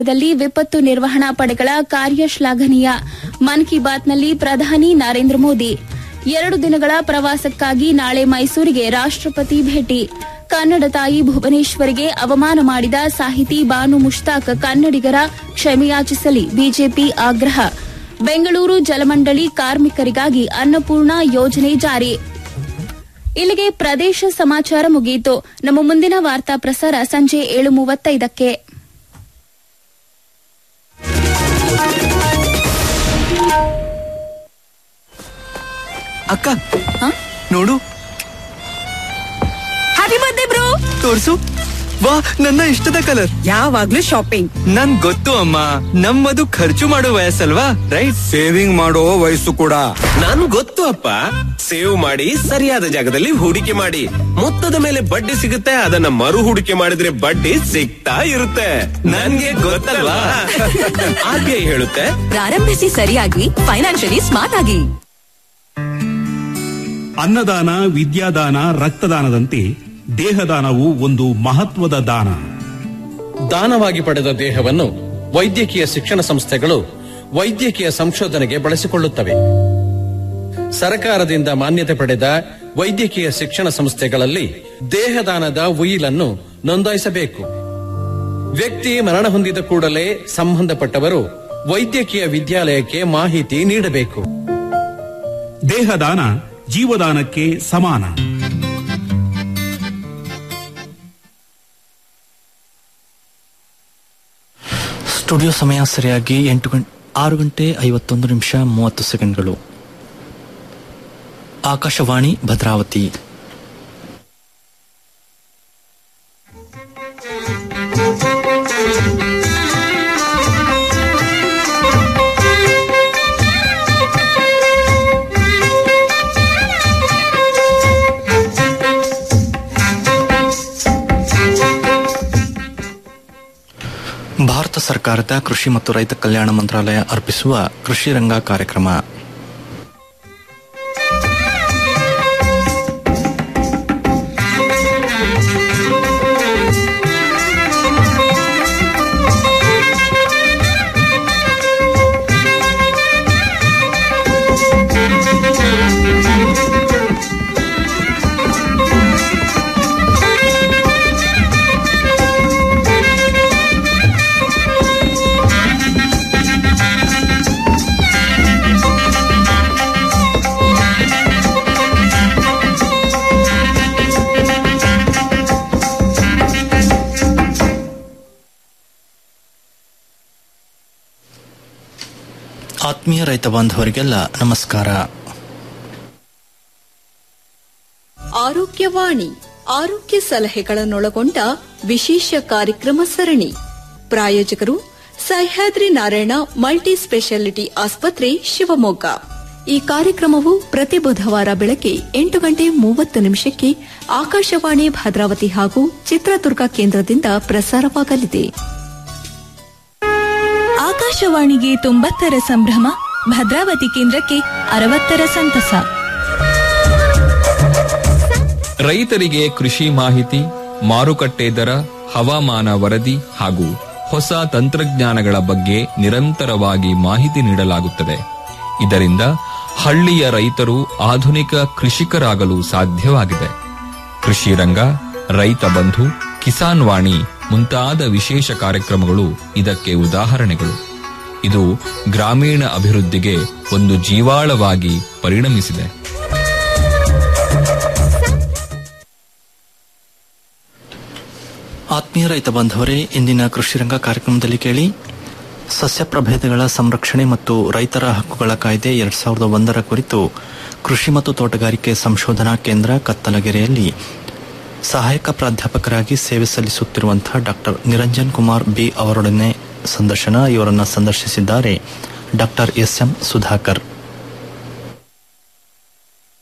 ದಲ್ಲಿ ವಿಪತ್ತು ನಿರ್ವಹಣಾ ಪಡೆಗಳ ಕಾರ್ಯ ಶ್ಲಾಘನೀಯ ಮನ್ ಕಿ ಬಾತ್ನಲ್ಲಿ ಪ್ರಧಾನಿ ನರೇಂದ್ರ ಮೋದಿ ಎರಡು ದಿನಗಳ ಪ್ರವಾಸಕ್ಕಾಗಿ ನಾಳೆ ಮೈಸೂರಿಗೆ ರಾಷ್ಟಪತಿ ಭೇಟಿ ಕನ್ನಡ ತಾಯಿ ಭುವನೇಶ್ವರಿಗೆ ಅವಮಾನ ಮಾಡಿದ ಸಾಹಿತಿ ಬಾನು ಮುಷ್ತಾಕ್ ಕನ್ನಡಿಗರ ಕ್ಷಮೆಯಾಚಿಸಲಿ ಬಿಜೆಪಿ ಆಗ್ರಹ ಬೆಂಗಳೂರು ಜಲಮಂಡಳಿ ಕಾರ್ಮಿಕರಿಗಾಗಿ ಅನ್ನಪೂರ್ಣ ಯೋಜನೆ ಜಾರಿ ಇಲ್ಲಿಗೆ ಪ್ರದೇಶ ಸಮಾಚಾರ ಮುಗಿಯಿತು ನಮ್ಮ ಮುಂದಿನ ವಾರ್ತಾ ಪ್ರಸಾರ ಸಂಜೆ ಏಳು ಮೂವತ್ತೈದಕ್ಕೆ ಅಕ್ಕ ನೋಡು ಹ್ಯಾಪಿ ಬರ್ತ್ಡೇ ಬ್ರೋ ತೋರ್ಸು ವಾ ನನ್ನ ಇಷ್ಟದ ಕಲರ್ ಯಾವಾಗ್ಲೂ ಶಾಪಿಂಗ್ ನನ್ ಗೊತ್ತು ಅಮ್ಮ ನಮ್ಮದು ಖರ್ಚು ಮಾಡೋ ವಯಸ್ಸಲ್ವಾ ರೈಟ್ ಸೇವಿಂಗ್ ಮಾಡೋ ವಯಸ್ಸು ಕೂಡ ನನ್ ಗೊತ್ತು ಅಪ್ಪ ಸೇವ್ ಮಾಡಿ ಸರಿಯಾದ ಜಾಗದಲ್ಲಿ ಹೂಡಿಕೆ ಮಾಡಿ ಮೊತ್ತದ ಮೇಲೆ ಬಡ್ಡಿ ಸಿಗುತ್ತೆ ಅದನ್ನ ಮರು ಹೂಡಿಕೆ ಮಾಡಿದ್ರೆ ಬಡ್ಡಿ ಸಿಗ್ತಾ ಇರುತ್ತೆ ನನ್ಗೆ ಗೊತ್ತಲ್ವಾ ಆರ್ ಬಿ ಐ ಹೇಳುತ್ತೆ ಪ್ರಾರಂಭಿಸಿ ಸರಿಯಾಗಿ ಫೈನಾನ್ಷಿಯಲಿ ಸ್ಮಾರ್ಟ್ ಆಗಿ ಅನ್ನದಾನ ವಿದ್ಯಾದಾನ ರಕ್ತದಾನದಂತೆ ದೇಹದಾನವು ಒಂದು ಮಹತ್ವದ ದಾನ ದಾನವಾಗಿ ಪಡೆದ ದೇಹವನ್ನು ವೈದ್ಯಕೀಯ ಶಿಕ್ಷಣ ಸಂಸ್ಥೆಗಳು ವೈದ್ಯಕೀಯ ಸಂಶೋಧನೆಗೆ ಬಳಸಿಕೊಳ್ಳುತ್ತವೆ ಸರಕಾರದಿಂದ ಮಾನ್ಯತೆ ಪಡೆದ ವೈದ್ಯಕೀಯ ಶಿಕ್ಷಣ ಸಂಸ್ಥೆಗಳಲ್ಲಿ ದೇಹದಾನದ ಉಯಿಲನ್ನು ನೋಂದಾಯಿಸಬೇಕು ವ್ಯಕ್ತಿ ಮರಣ ಹೊಂದಿದ ಕೂಡಲೇ ಸಂಬಂಧಪಟ್ಟವರು ವೈದ್ಯಕೀಯ ವಿದ್ಯಾಲಯಕ್ಕೆ ಮಾಹಿತಿ ನೀಡಬೇಕು ದೇಹದಾನ ಜೀವದಾನಕ್ಕೆ ಸಮಾನ ಸ್ಟುಡಿಯೋ ಸಮಯ ಸರಿಯಾಗಿ ಎಂಟು ಗಂಟೆ ಆರು ಗಂಟೆ ಐವತ್ತೊಂದು ನಿಮಿಷ ಮೂವತ್ತು ಸೆಕೆಂಡ್ಗಳು ಆಕಾಶವಾಣಿ ಭದ್ರಾವತಿ ಭಾರತ ಸರ್ಕಾರದ ಕೃಷಿ ಮತ್ತು ರೈತ ಕಲ್ಯಾಣ ಮಂತ್ರಾಲಯ ಅರ್ಪಿಸುವ ಕೃಷಿ ರಂಗ ಕಾರ್ಯಕ್ರಮ ಆತ್ಮೀಯ ರೈತ ಬಾಂಧವರಿಗೆಲ್ಲ ನಮಸ್ಕಾರ ಆರೋಗ್ಯವಾಣಿ ಆರೋಗ್ಯ ಸಲಹೆಗಳನ್ನೊಳಗೊಂಡ ವಿಶೇಷ ಕಾರ್ಯಕ್ರಮ ಸರಣಿ ಪ್ರಾಯೋಜಕರು ಸಹ್ಯಾದ್ರಿ ನಾರಾಯಣ ಮಲ್ಟಿ ಸ್ಪೆಷಾಲಿಟಿ ಆಸ್ಪತ್ರೆ ಶಿವಮೊಗ್ಗ ಈ ಕಾರ್ಯಕ್ರಮವು ಪ್ರತಿ ಬುಧವಾರ ಬೆಳಗ್ಗೆ ಎಂಟು ಗಂಟೆ ಮೂವತ್ತು ನಿಮಿಷಕ್ಕೆ ಆಕಾಶವಾಣಿ ಭದ್ರಾವತಿ ಹಾಗೂ ಚಿತ್ರದುರ್ಗ ಕೇಂದ್ರದಿಂದ ಪ್ರಸಾರವಾಗಲಿದೆ ಆಕಾಶವಾಣಿಗೆ ತೊಂಬತ್ತರ ಸಂಭ್ರಮ ಭದ್ರಾವತಿ ಕೇಂದ್ರಕ್ಕೆ ಅರವತ್ತರ ಸಂತಸ ರೈತರಿಗೆ ಕೃಷಿ ಮಾಹಿತಿ ಮಾರುಕಟ್ಟೆ ದರ ಹವಾಮಾನ ವರದಿ ಹಾಗೂ ಹೊಸ ತಂತ್ರಜ್ಞಾನಗಳ ಬಗ್ಗೆ ನಿರಂತರವಾಗಿ ಮಾಹಿತಿ ನೀಡಲಾಗುತ್ತದೆ ಇದರಿಂದ ಹಳ್ಳಿಯ ರೈತರು ಆಧುನಿಕ ಕೃಷಿಕರಾಗಲು ಸಾಧ್ಯವಾಗಿದೆ ಕೃಷಿ ರಂಗ ರೈತ ಬಂಧು ಕಿಸಾನ್ ವಾಣಿ ಮುಂತಾದ ವಿಶೇಷ ಕಾರ್ಯಕ್ರಮಗಳು ಇದಕ್ಕೆ ಉದಾಹರಣೆಗಳು ಇದು ಗ್ರಾಮೀಣ ಅಭಿವೃದ್ಧಿಗೆ ಒಂದು ಜೀವಾಳವಾಗಿ ಪರಿಣಮಿಸಿದೆ ಆತ್ಮೀಯ ರೈತ ಬಾಂಧವರೇ ಇಂದಿನ ಕೃಷಿ ರಂಗ ಕಾರ್ಯಕ್ರಮದಲ್ಲಿ ಕೇಳಿ ಸಸ್ಯ ಪ್ರಭೇದಗಳ ಸಂರಕ್ಷಣೆ ಮತ್ತು ರೈತರ ಹಕ್ಕುಗಳ ಕಾಯ್ದೆ ಎರಡ್ ಸಾವಿರದ ಒಂದರ ಕುರಿತು ಕೃಷಿ ಮತ್ತು ತೋಟಗಾರಿಕೆ ಸಂಶೋಧನಾ ಕೇಂದ್ರ ಕತ್ತಲಗೆರೆಯಲ್ಲಿ ಸಹಾಯಕ ಪ್ರಾಧ್ಯಾಪಕರಾಗಿ ಸೇವೆ ಸಲ್ಲಿಸುತ್ತಿರುವಂತಹ ಡಾಕ್ಟರ್ ನಿರಂಜನ್ ಕುಮಾರ್ ಬಿ ಅವರೊಡನೆ ಸಂದರ್ಶನ ಇವರನ್ನು ಸಂದರ್ಶಿಸಿದ್ದಾರೆ ಡಾಕ್ಟರ್ ಎಸ್ ಎಂ ಸುಧಾಕರ್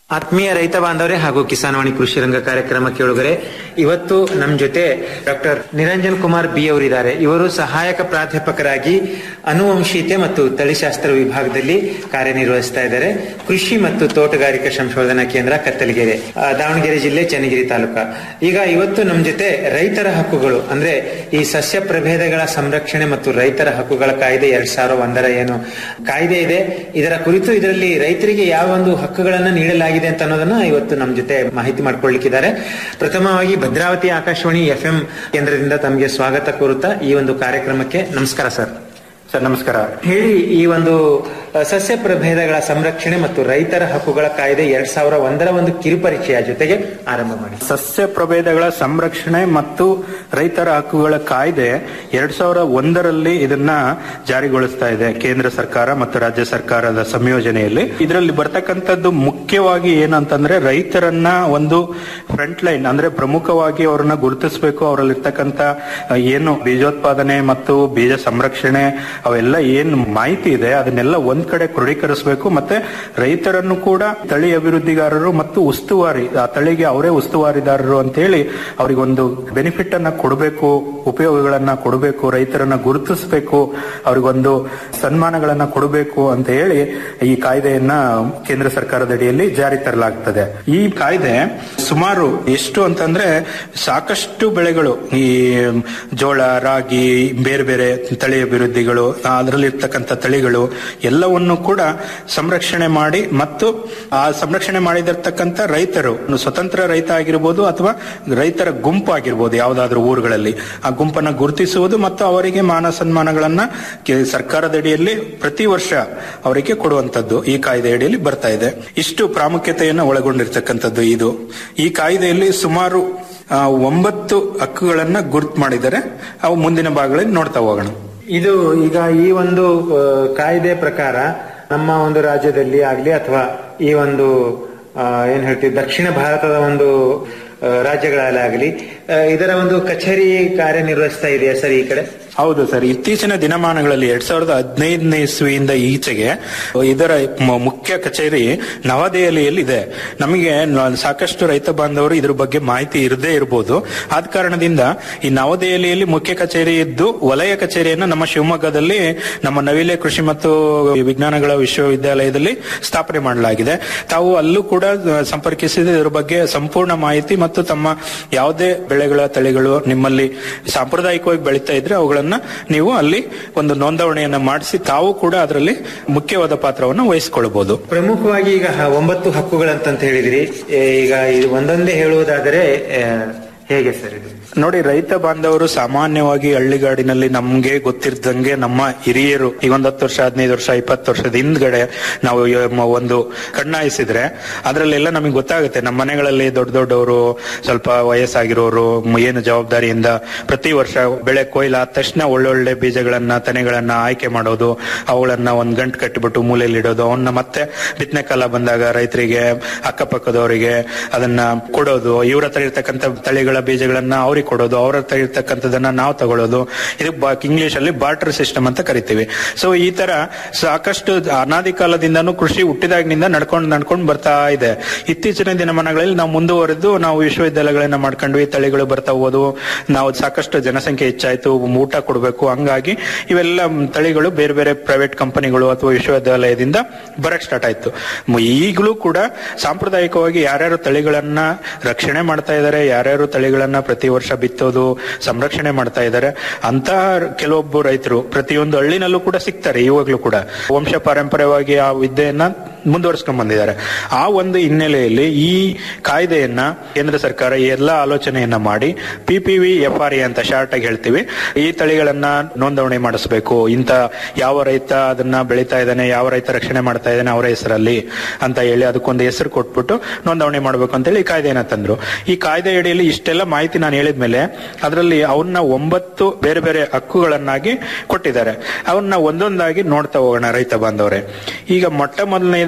ಆತ್ಮೀಯ ರೈತ ಬಾಂಧವರೇ ಹಾಗೂ ಕಿಸಾನ್ವಾಣಿ ಕೃಷಿ ರಂಗ ಕಾರ್ಯಕ್ರಮ ಕೇಳುಗರೆ ಇವತ್ತು ನಮ್ಮ ಜೊತೆ ಡಾಕ್ಟರ್ ನಿರಂಜನ್ ಕುಮಾರ್ ಬಿ ಅವರಿದ್ದಾರೆ ಇವರು ಸಹಾಯಕ ಪ್ರಾಧ್ಯಾಪಕರಾಗಿ ಅನುವಂಶೀಯತೆ ಮತ್ತು ತಳಿಶಾಸ್ತ್ರ ವಿಭಾಗದಲ್ಲಿ ಕಾರ್ಯನಿರ್ವಹಿಸ್ತಾ ಇದ್ದಾರೆ ಕೃಷಿ ಮತ್ತು ತೋಟಗಾರಿಕಾ ಸಂಶೋಧನಾ ಕೇಂದ್ರ ಕತ್ತಲಗೆರೆ ಆ, ದಾವಣಗೆರೆ ಜಿಲ್ಲೆ ಚನ್ನಗಿರಿ ತಾಲೂಕ ಈಗ ಇವತ್ತು ನಮ್ಮ ಜೊತೆ ರೈತರ ಹಕ್ಕುಗಳು ಅಂದ್ರೆ ಈ ಸಸ್ಯ ಪ್ರಭೇದಗಳ ಸಂರಕ್ಷಣೆ ಮತ್ತು ರೈತರ ಹಕ್ಕುಗಳ ಕಾಯ್ದೆ ಎರಡ್ ಸಾವಿರ ಒಂದರ ಏನು ಕಾಯ್ದೆ ಇದೆ ಇದರ ಕುರಿತು ಇದರಲ್ಲಿ ರೈತರಿಗೆ ಯಾವ ಒಂದು ಹಕ್ಕುಗಳನ್ನ ನೀಡಲಾಗಿದೆ ಅಂತ ಅನ್ನೋದನ್ನ ಇವತ್ತು ನಮ್ಮ ಜೊತೆ ಮಾಹಿತಿ ಮಾಡ್ಕೊಳ್ಳಿಕ್ಕಿದ್ದಾರೆ ಪ್ರಥಮವಾಗಿ ಭದ್ರಾವತಿ ಆಕಾಶವಾಣಿ ಎಫ್ ಎಂ ಕೇಂದ್ರದಿಂದ ತಮಗೆ ಸ್ವಾಗತ ಕೋರುತ್ತಾ ಈ ಒಂದು ಕಾರ್ಯಕ್ರಮಕ್ಕೆ ನಮಸ್ಕಾರ ಸರ್ ಸರ್ ನಮಸ್ಕಾರ ಹೇಳಿ ಈ ಒಂದು ಅ, ಸಸ್ಯ ಪ್ರಭೇದಗಳ ಸಂರಕ್ಷಣೆ ಮತ್ತು ರೈತರ ಹಕ್ಕುಗಳ ಕಾಯ್ದೆ ಎರಡ್ ಸಾವಿರ ಒಂದರ ಒಂದು ಕಿರುಪರಿಚಯ ಜೊತೆಗೆ ಆರಂಭ ಮಾಡಿ ಸಸ್ಯ ಪ್ರಭೇದಗಳ ಸಂರಕ್ಷಣೆ ಮತ್ತು ರೈತರ ಹಕ್ಕುಗಳ ಕಾಯ್ದೆ ಎರಡ್ ಸಾವಿರ ಒಂದರಲ್ಲಿ ಇದನ್ನ ಜಾರಿಗೊಳಿಸ್ತಾ ಇದೆ ಕೇಂದ್ರ ಸರ್ಕಾರ ಮತ್ತು ರಾಜ್ಯ ಸರ್ಕಾರದ ಸಂಯೋಜನೆಯಲ್ಲಿ ಇದರಲ್ಲಿ ಬರ್ತಕ್ಕಂಥದ್ದು ಮುಖ್ಯವಾಗಿ ಏನಂತಂದ್ರೆ ರೈತರನ್ನ ಒಂದು ಫ್ರಂಟ್ ಲೈನ್ ಅಂದ್ರೆ ಪ್ರಮುಖವಾಗಿ ಅವರನ್ನ ಗುರುತಿಸಬೇಕು ಅವರಲ್ಲಿರ್ತಕ್ಕಂಥ ಅಹ್, ಏನು ಬೀಜೋತ್ಪಾದನೆ ಮತ್ತು ಬೀಜ ಸಂರಕ್ಷಣೆ ಅವೆಲ್ಲ ಏನ್ ಮಾಹಿತಿ ಇದೆ ಅದನ್ನೆಲ್ಲ ಒಂದ್ ಕಡೆ ಕ್ರೋಢೀಕರಿಸಬೇಕು ಮತ್ತೆ ರೈತರನ್ನು ಕೂಡ ತಳಿ ಅಭಿವೃದ್ಧಿಗಾರರು ಮತ್ತು ಉಸ್ತುವಾರಿ ಆ ತಳಿಗೆ ಅವರೇ ಉಸ್ತುವಾರಿದಾರರು ಅಂತ ಹೇಳಿ ಅವ್ರಿಗೊಂದು ಬೆನಿಫಿಟ್ ಅನ್ನ ಕೊಡಬೇಕು ಉಪಯೋಗಗಳನ್ನ ಕೊಡಬೇಕು ರೈತರನ್ನ ಗುರುತಿಸಬೇಕು ಅವ್ರಿಗೊಂದು ಸನ್ಮಾನಗಳನ್ನ ಕೊಡಬೇಕು ಅಂತ ಹೇಳಿ ಈ ಕಾಯ್ದೆಯನ್ನ ಕೇಂದ್ರ ಸರ್ಕಾರದ ಅಡಿಯಲ್ಲಿ ಜಾರಿ ತರಲಾಗ್ತದೆ ಈ ಕಾಯ್ದೆ ಸುಮಾರು ಎಷ್ಟು ಅಂತಂದ್ರೆ ಸಾಕಷ್ಟು ಬೆಳೆಗಳು ಈ ಜೋಳ ರಾಗಿ ಬೇರೆ ಬೇರೆ ತಳಿ ಅಭಿವೃದ್ಧಿಗಳು ಅದರಲ್ಲಿ ಇರ್ತಕ್ಕಂಥ ತಳಿಗಳು ಎಲ್ಲವನ್ನು ಕೂಡ ಸಂರಕ್ಷಣೆ ಮಾಡಿ ಮತ್ತು ಆ ಸಂರಕ್ಷಣೆ ಮಾಡಿದಿರ್ತಕ್ಕಂಥ ರೈತರು ಒಂದು ಸ್ವತಂತ್ರ ರೈತ ಆಗಿರ್ಬೋದು ಅಥವಾ ರೈತರ ಗುಂಪು ಆಗಿರ್ಬೋದು ಯಾವುದಾದ್ರೂ ಊರುಗಳಲ್ಲಿ ಆ ಗುಂಪನ್ನ ಗುರುತಿಸುವುದು ಮತ್ತು ಅವರಿಗೆ ಮಾನ ಸನ್ಮಾನಗಳನ್ನ ಕೆ- ಸರ್ಕಾರದ ಅಡಿಯಲ್ಲಿ ಪ್ರತಿ ವರ್ಷ ಅವರಿಗೆ ಕೊಡುವಂತದ್ದು ಈ ಕಾಯ್ದೆ ಅಡಿಯಲ್ಲಿ ಬರ್ತಾ ಇದೆ ಇಷ್ಟು ಪ್ರಾಮುಖ್ಯತೆಯನ್ನು ಒಳಗೊಂಡಿರ್ತಕ್ಕಂಥದ್ದು ಇದು ಈ ಕಾಯ್ದೆಯಲ್ಲಿ ಸುಮಾರು ಆ, ಒಂಬತ್ತು ಹಕ್ಕುಗಳನ್ನ ಗುರುತು ಮಾಡಿದ್ದಾರೆ ಅವು ಮುಂದಿನ ಭಾಗಗಳಲ್ಲಿ ನೋಡ್ತಾ ಹೋಗೋಣ ಇದು ಈಗ ಈ ಒಂದು ಆ, ಕಾಯ್ದೆ ಪ್ರಕಾರ ನಮ್ಮ ಒಂದು ರಾಜ್ಯದಲ್ಲಿ ಆಗ್ಲಿ ಅಥವಾ ಈ ಒಂದು ಆ, ಏನ್ ಹೇಳ್ತೀವಿ ದಕ್ಷಿಣ ಭಾರತದ ಒಂದು ಆ, ರಾಜ್ಯಗಳಲ್ಲಿ ಆಗಲಿ ಆ, ಇದರ ಒಂದು ಕಚೇರಿ ಕಾರ್ಯನಿರ್ವಹಿಸ್ತಾ ಇದೆಯಾ ಸರ್ ಈ ಕಡೆ ಹೌದು ಸರ್ ಇತ್ತೀಚಿನ ದಿನಮಾನಗಳಲ್ಲಿ ಎರಡ್ ಸಾವಿರದ ಹದಿನೈದನೇ ಇಸ್ವಿಯಿಂದ ಈಚೆಗೆ ಇದರ ಮ- ಮುಖ್ಯ ಕಚೇರಿ ನವದೆಹಲಿಯಲ್ಲಿ ಇದೆ ನಮಗೆ ನ- ಸಾಕಷ್ಟು ರೈತ ಬಾಂಧವರು ಇದ್ರ ಬಗ್ಗೆ ಮಾಹಿತಿ ಇರದೇ ಇರಬಹುದು ಆದ ಕಾರಣದಿಂದ ಈ ನವದೆಹಲಿಯಲ್ಲಿ ಮುಖ್ಯ ಕಚೇರಿ ಇದ್ದು ವಲಯ ಕಚೇರಿಯನ್ನು ನಮ್ಮ ಶಿವಮೊಗ್ಗದಲ್ಲಿ ನಮ್ಮ ನವಿಲೆ ಕೃಷಿ ಮತ್ತು ವಿಜ್ಞಾನಗಳ ವಿಶ್ವವಿದ್ಯಾಲಯದಲ್ಲಿ ಸ್ಥಾಪನೆ ಮಾಡಲಾಗಿದೆ ತಾವು ಅಲ್ಲೂ ಕೂಡ ಆ, ಸಂಪರ್ಕಿಸಿದ ಇದರ ಬಗ್ಗೆ ಸಂಪೂರ್ಣ ಮಾಹಿತಿ ಮತ್ತು ತಮ್ಮ ಯಾವುದೇ ಬೆಳೆಗಳ ತಳಿಗಳು ನಿಮ್ಮಲ್ಲಿ ಸಾಂಪ್ರದಾಯಿಕವಾಗಿ ಬೆಳೀತಾ ಇದ್ರೆ ಅವುಗಳನ್ನ ನೀವು ಅಲ್ಲಿ ಒಂದು ನೋಂದಣಿಯನ್ನ ಮಾಡಿಸಿ ತಾವು ಕೂಡ ಅದರಲ್ಲಿ ಮುಖ್ಯವಾದ ಪಾತ್ರವನ್ನು ವಹಿಸಿಕೊಳ್ಳಬಹುದು ಪ್ರಮುಖವಾಗಿ ಈಗ ಹ- ಒಂಬತ್ತು ಹಕ್ಕುಗಳಂತಂತ ಹೇಳಿದಿರಿ ಏ, ಈಗ ಇದು ಒಂದೊಂದೇ ಹೇಳುವುದಾದರೆ ಆ, ಹೇಗೆ ಸರ್ ಇದು ನೋಡಿ ರೈತ ಬಾಂಧವರು ಸಾಮಾನ್ಯವಾಗಿ ಹಳ್ಳಿಗಾಡಿನಲ್ಲಿ ನಮ್ಗೆ ಗೊತ್ತಿರ್ದಂಗೆ ನಮ್ಮ ಹಿರಿಯರು ಈಗ ಒಂದ್ ಹತ್ತು ವರ್ಷ ಹದಿನೈದು ವರ್ಷ ಇಪ್ಪತ್ತು ವರ್ಷದ ಹಿಂದ್ಗಡೆ ನಾವು ಯ- ಮ- ಒಂದು ಕಣ್ಣಾಯಿಸಿದ್ರೆ ಅದ್ರಲ್ಲೆಲ್ಲ ನಮಗೆ ಗೊತ್ತಾಗುತ್ತೆ ನಮ್ಮ ಮನೆಗಳಲ್ಲಿ ದೊಡ್ಡ ದೊಡ್ಡವರು ಸ್ವಲ್ಪ ವಯಸ್ಸಾಗಿರೋರು ಮ್- ಏನು ಜವಾಬ್ದಾರಿಯಿಂದ ಪ್ರತಿ ವರ್ಷ ಬೆಳೆ ಕೊಯ್ಲಾದ ತಕ್ಷಣ ಒಳ್ಳೊಳ್ಳೆ ಬೀಜಗಳನ್ನ ತೆನೆಗಳನ್ನ ಆಯ್ಕೆ ಮಾಡೋದು ಅವುಗಳನ್ನ ಒಂದ್ ಗಂಟು ಕಟ್ಟಿಬಿಟ್ಟು ಮೂಲೆಯಲ್ಲಿ ಇಡೋದು ಅವನ್ನ ಮತ್ತೆ ಬಿತ್ತನೆ ಕಾಲ ಬಂದಾಗ ರೈತರಿಗೆ ಅಕ್ಕಪಕ್ಕದವರಿಗೆ ಅದನ್ನ ಕೊಡೋದು ಇವ್ರ ಹತ್ರ ಇರ್ತಕ್ಕಂಥ ತಳಿಗಳ ಬೀಜಗಳನ್ನ ಅವ್ರಿಗೆ ಕೊಡೋದು ಅವ್ರ ಹತ್ರ ಇರ್ತಕ್ಕಂಥದನ್ನ ನಾವು ತಗೊಳ್ಳೋದು ಇದು ಇಂಗ್ಲಿಷ್ ಅಲ್ಲಿ ಬಾರ್ಟರ್ ಸಿಸ್ಟಮ್ ಅಂತ ಕರಿತೀವಿ ಸೊ ಈ ತರ ಸಾಕಷ್ಟು ಅನಾದಿ ಕಾಲದಿಂದನೂ ಕೃಷಿ ಹುಟ್ಟಿದಾಗಿನಿಂದ ನಡ್ಕೊಂಡು ನಡ್ಕೊಂಡು ಬರ್ತಾ ಇದೆ ಇತ್ತೀಚಿನ ದಿನಮಾನಗಳಲ್ಲಿ ನಾವು ಮುಂದುವರೆದು ನಾವು ವಿಶ್ವವಿದ್ಯಾಲಯಗಳನ್ನ ಮಾಡ್ಕೊಂಡ್ವಿ ತಳಿಗಳು ಬರ್ತಾ ಹೋದು ನಾವು ಸಾಕಷ್ಟು ಜನಸಂಖ್ಯೆ ಹೆಚ್ಚಾಯ್ತು ಊಟ ಕೊಡಬೇಕು ಹಂಗಾಗಿ ಇವೆಲ್ಲ ತಳಿಗಳು ಬೇರೆ ಬೇರೆ ಪ್ರೈವೇಟ್ ಕಂಪನಿಗಳು ಅಥವಾ ವಿಶ್ವವಿದ್ಯಾಲಯದಿಂದ ಬರಕ್ ಸ್ಟಾರ್ಟ್ ಆಯ್ತು ಮ- ಈಗಲೂ ಕೂಡ ಸಾಂಪ್ರದಾಯಿಕವಾಗಿ ಯಾರ್ಯಾರು ತಳಿಗಳನ್ನ ರಕ್ಷಣೆ ಮಾಡ್ತಾ ಇದ್ದಾರೆ ಯಾರ್ಯಾರು ತಳಿಗಳನ್ನ ಪ್ರತಿ ವರ್ಷ ಬಿತ್ತೋದು ಸಂರಕ್ಷಣೆ ಮಾಡ್ತಾ ಇದ್ದಾರೆ ಅಂತಹ ಕೆಲವೊಬ್ಬ ರೈತರು ಪ್ರತಿಯೊಂದು ಹಳ್ಳಿನಲ್ಲೂ ಕೂಡ ಸಿಗ್ತಾರೆ ಇವಾಗ್ಲೂ ಕೂಡ ವಂಶ ಪಾರಂಪರ್ಯವಾಗಿ ಆ ವಿದ್ಯೆಯನ್ನ ಮುಂದುವರಿಸ್ಕೊಂಡ್ ಬಂದಿದ್ದಾರೆ ಆ ಒಂದು ಹಿನ್ನೆಲೆಯಲ್ಲಿ ಈ ಕಾಯ್ದೆಯನ್ನ ಕೇಂದ್ರ ಸರ್ಕಾರ ಈ ಎಲ್ಲ ಆಲೋಚನೆಯನ್ನ ಮಾಡಿ P P V F R A ಅಂತ ಶಾರ್ಟ್ ಆಗಿ ಹೇಳ್ತೀವಿ ಈ ತಳಿಗಳನ್ನ ನೋಂದಣಿ ಮಾಡಿಸ್ಬೇಕು ಇಂತ ಯಾವ ರೈತ ಅದನ್ನ ಬೆಳೀತಾ ಇದ್ದಾನೆ ಯಾವ ರೈತ ರಕ್ಷಣೆ ಮಾಡ್ತಾ ಇದ್ದಾನೆ ಅವರ ಹೆಸರಲ್ಲಿ ಅಂತ ಹೇಳಿ ಅದಕ್ಕೊಂದು ಹೆಸರು ಕೊಟ್ಬಿಟ್ಟು ನೋಂದಣಿ ಮಾಡಬೇಕು ಅಂತ ಹೇಳಿ ಈ ಕಾಯ್ದೆಯನ್ನ ತಂದ್ರು ಈ ಕಾಯ್ದೆ ಅಡಿಯಲ್ಲಿ ಇಷ್ಟೆಲ್ಲ ಮಾಹಿತಿ ನಾನು ಹೇಳಿದ್ಮೇಲೆ ಅದರಲ್ಲಿ ಅವನ್ನ ಒಂಬತ್ತು ಬೇರೆ ಬೇರೆ ಹಕ್ಕುಗಳನ್ನಾಗಿ ಕೊಟ್ಟಿದ್ದಾರೆ ಅವನ್ನ ಒಂದೊಂದಾಗಿ ನೋಡ್ತಾ ಹೋಗೋಣ ರೈತ ಬಾಂಧವರೇ ಈಗ ಮೊಟ್ಟ ಮೊದಲನೇದಾಗಿ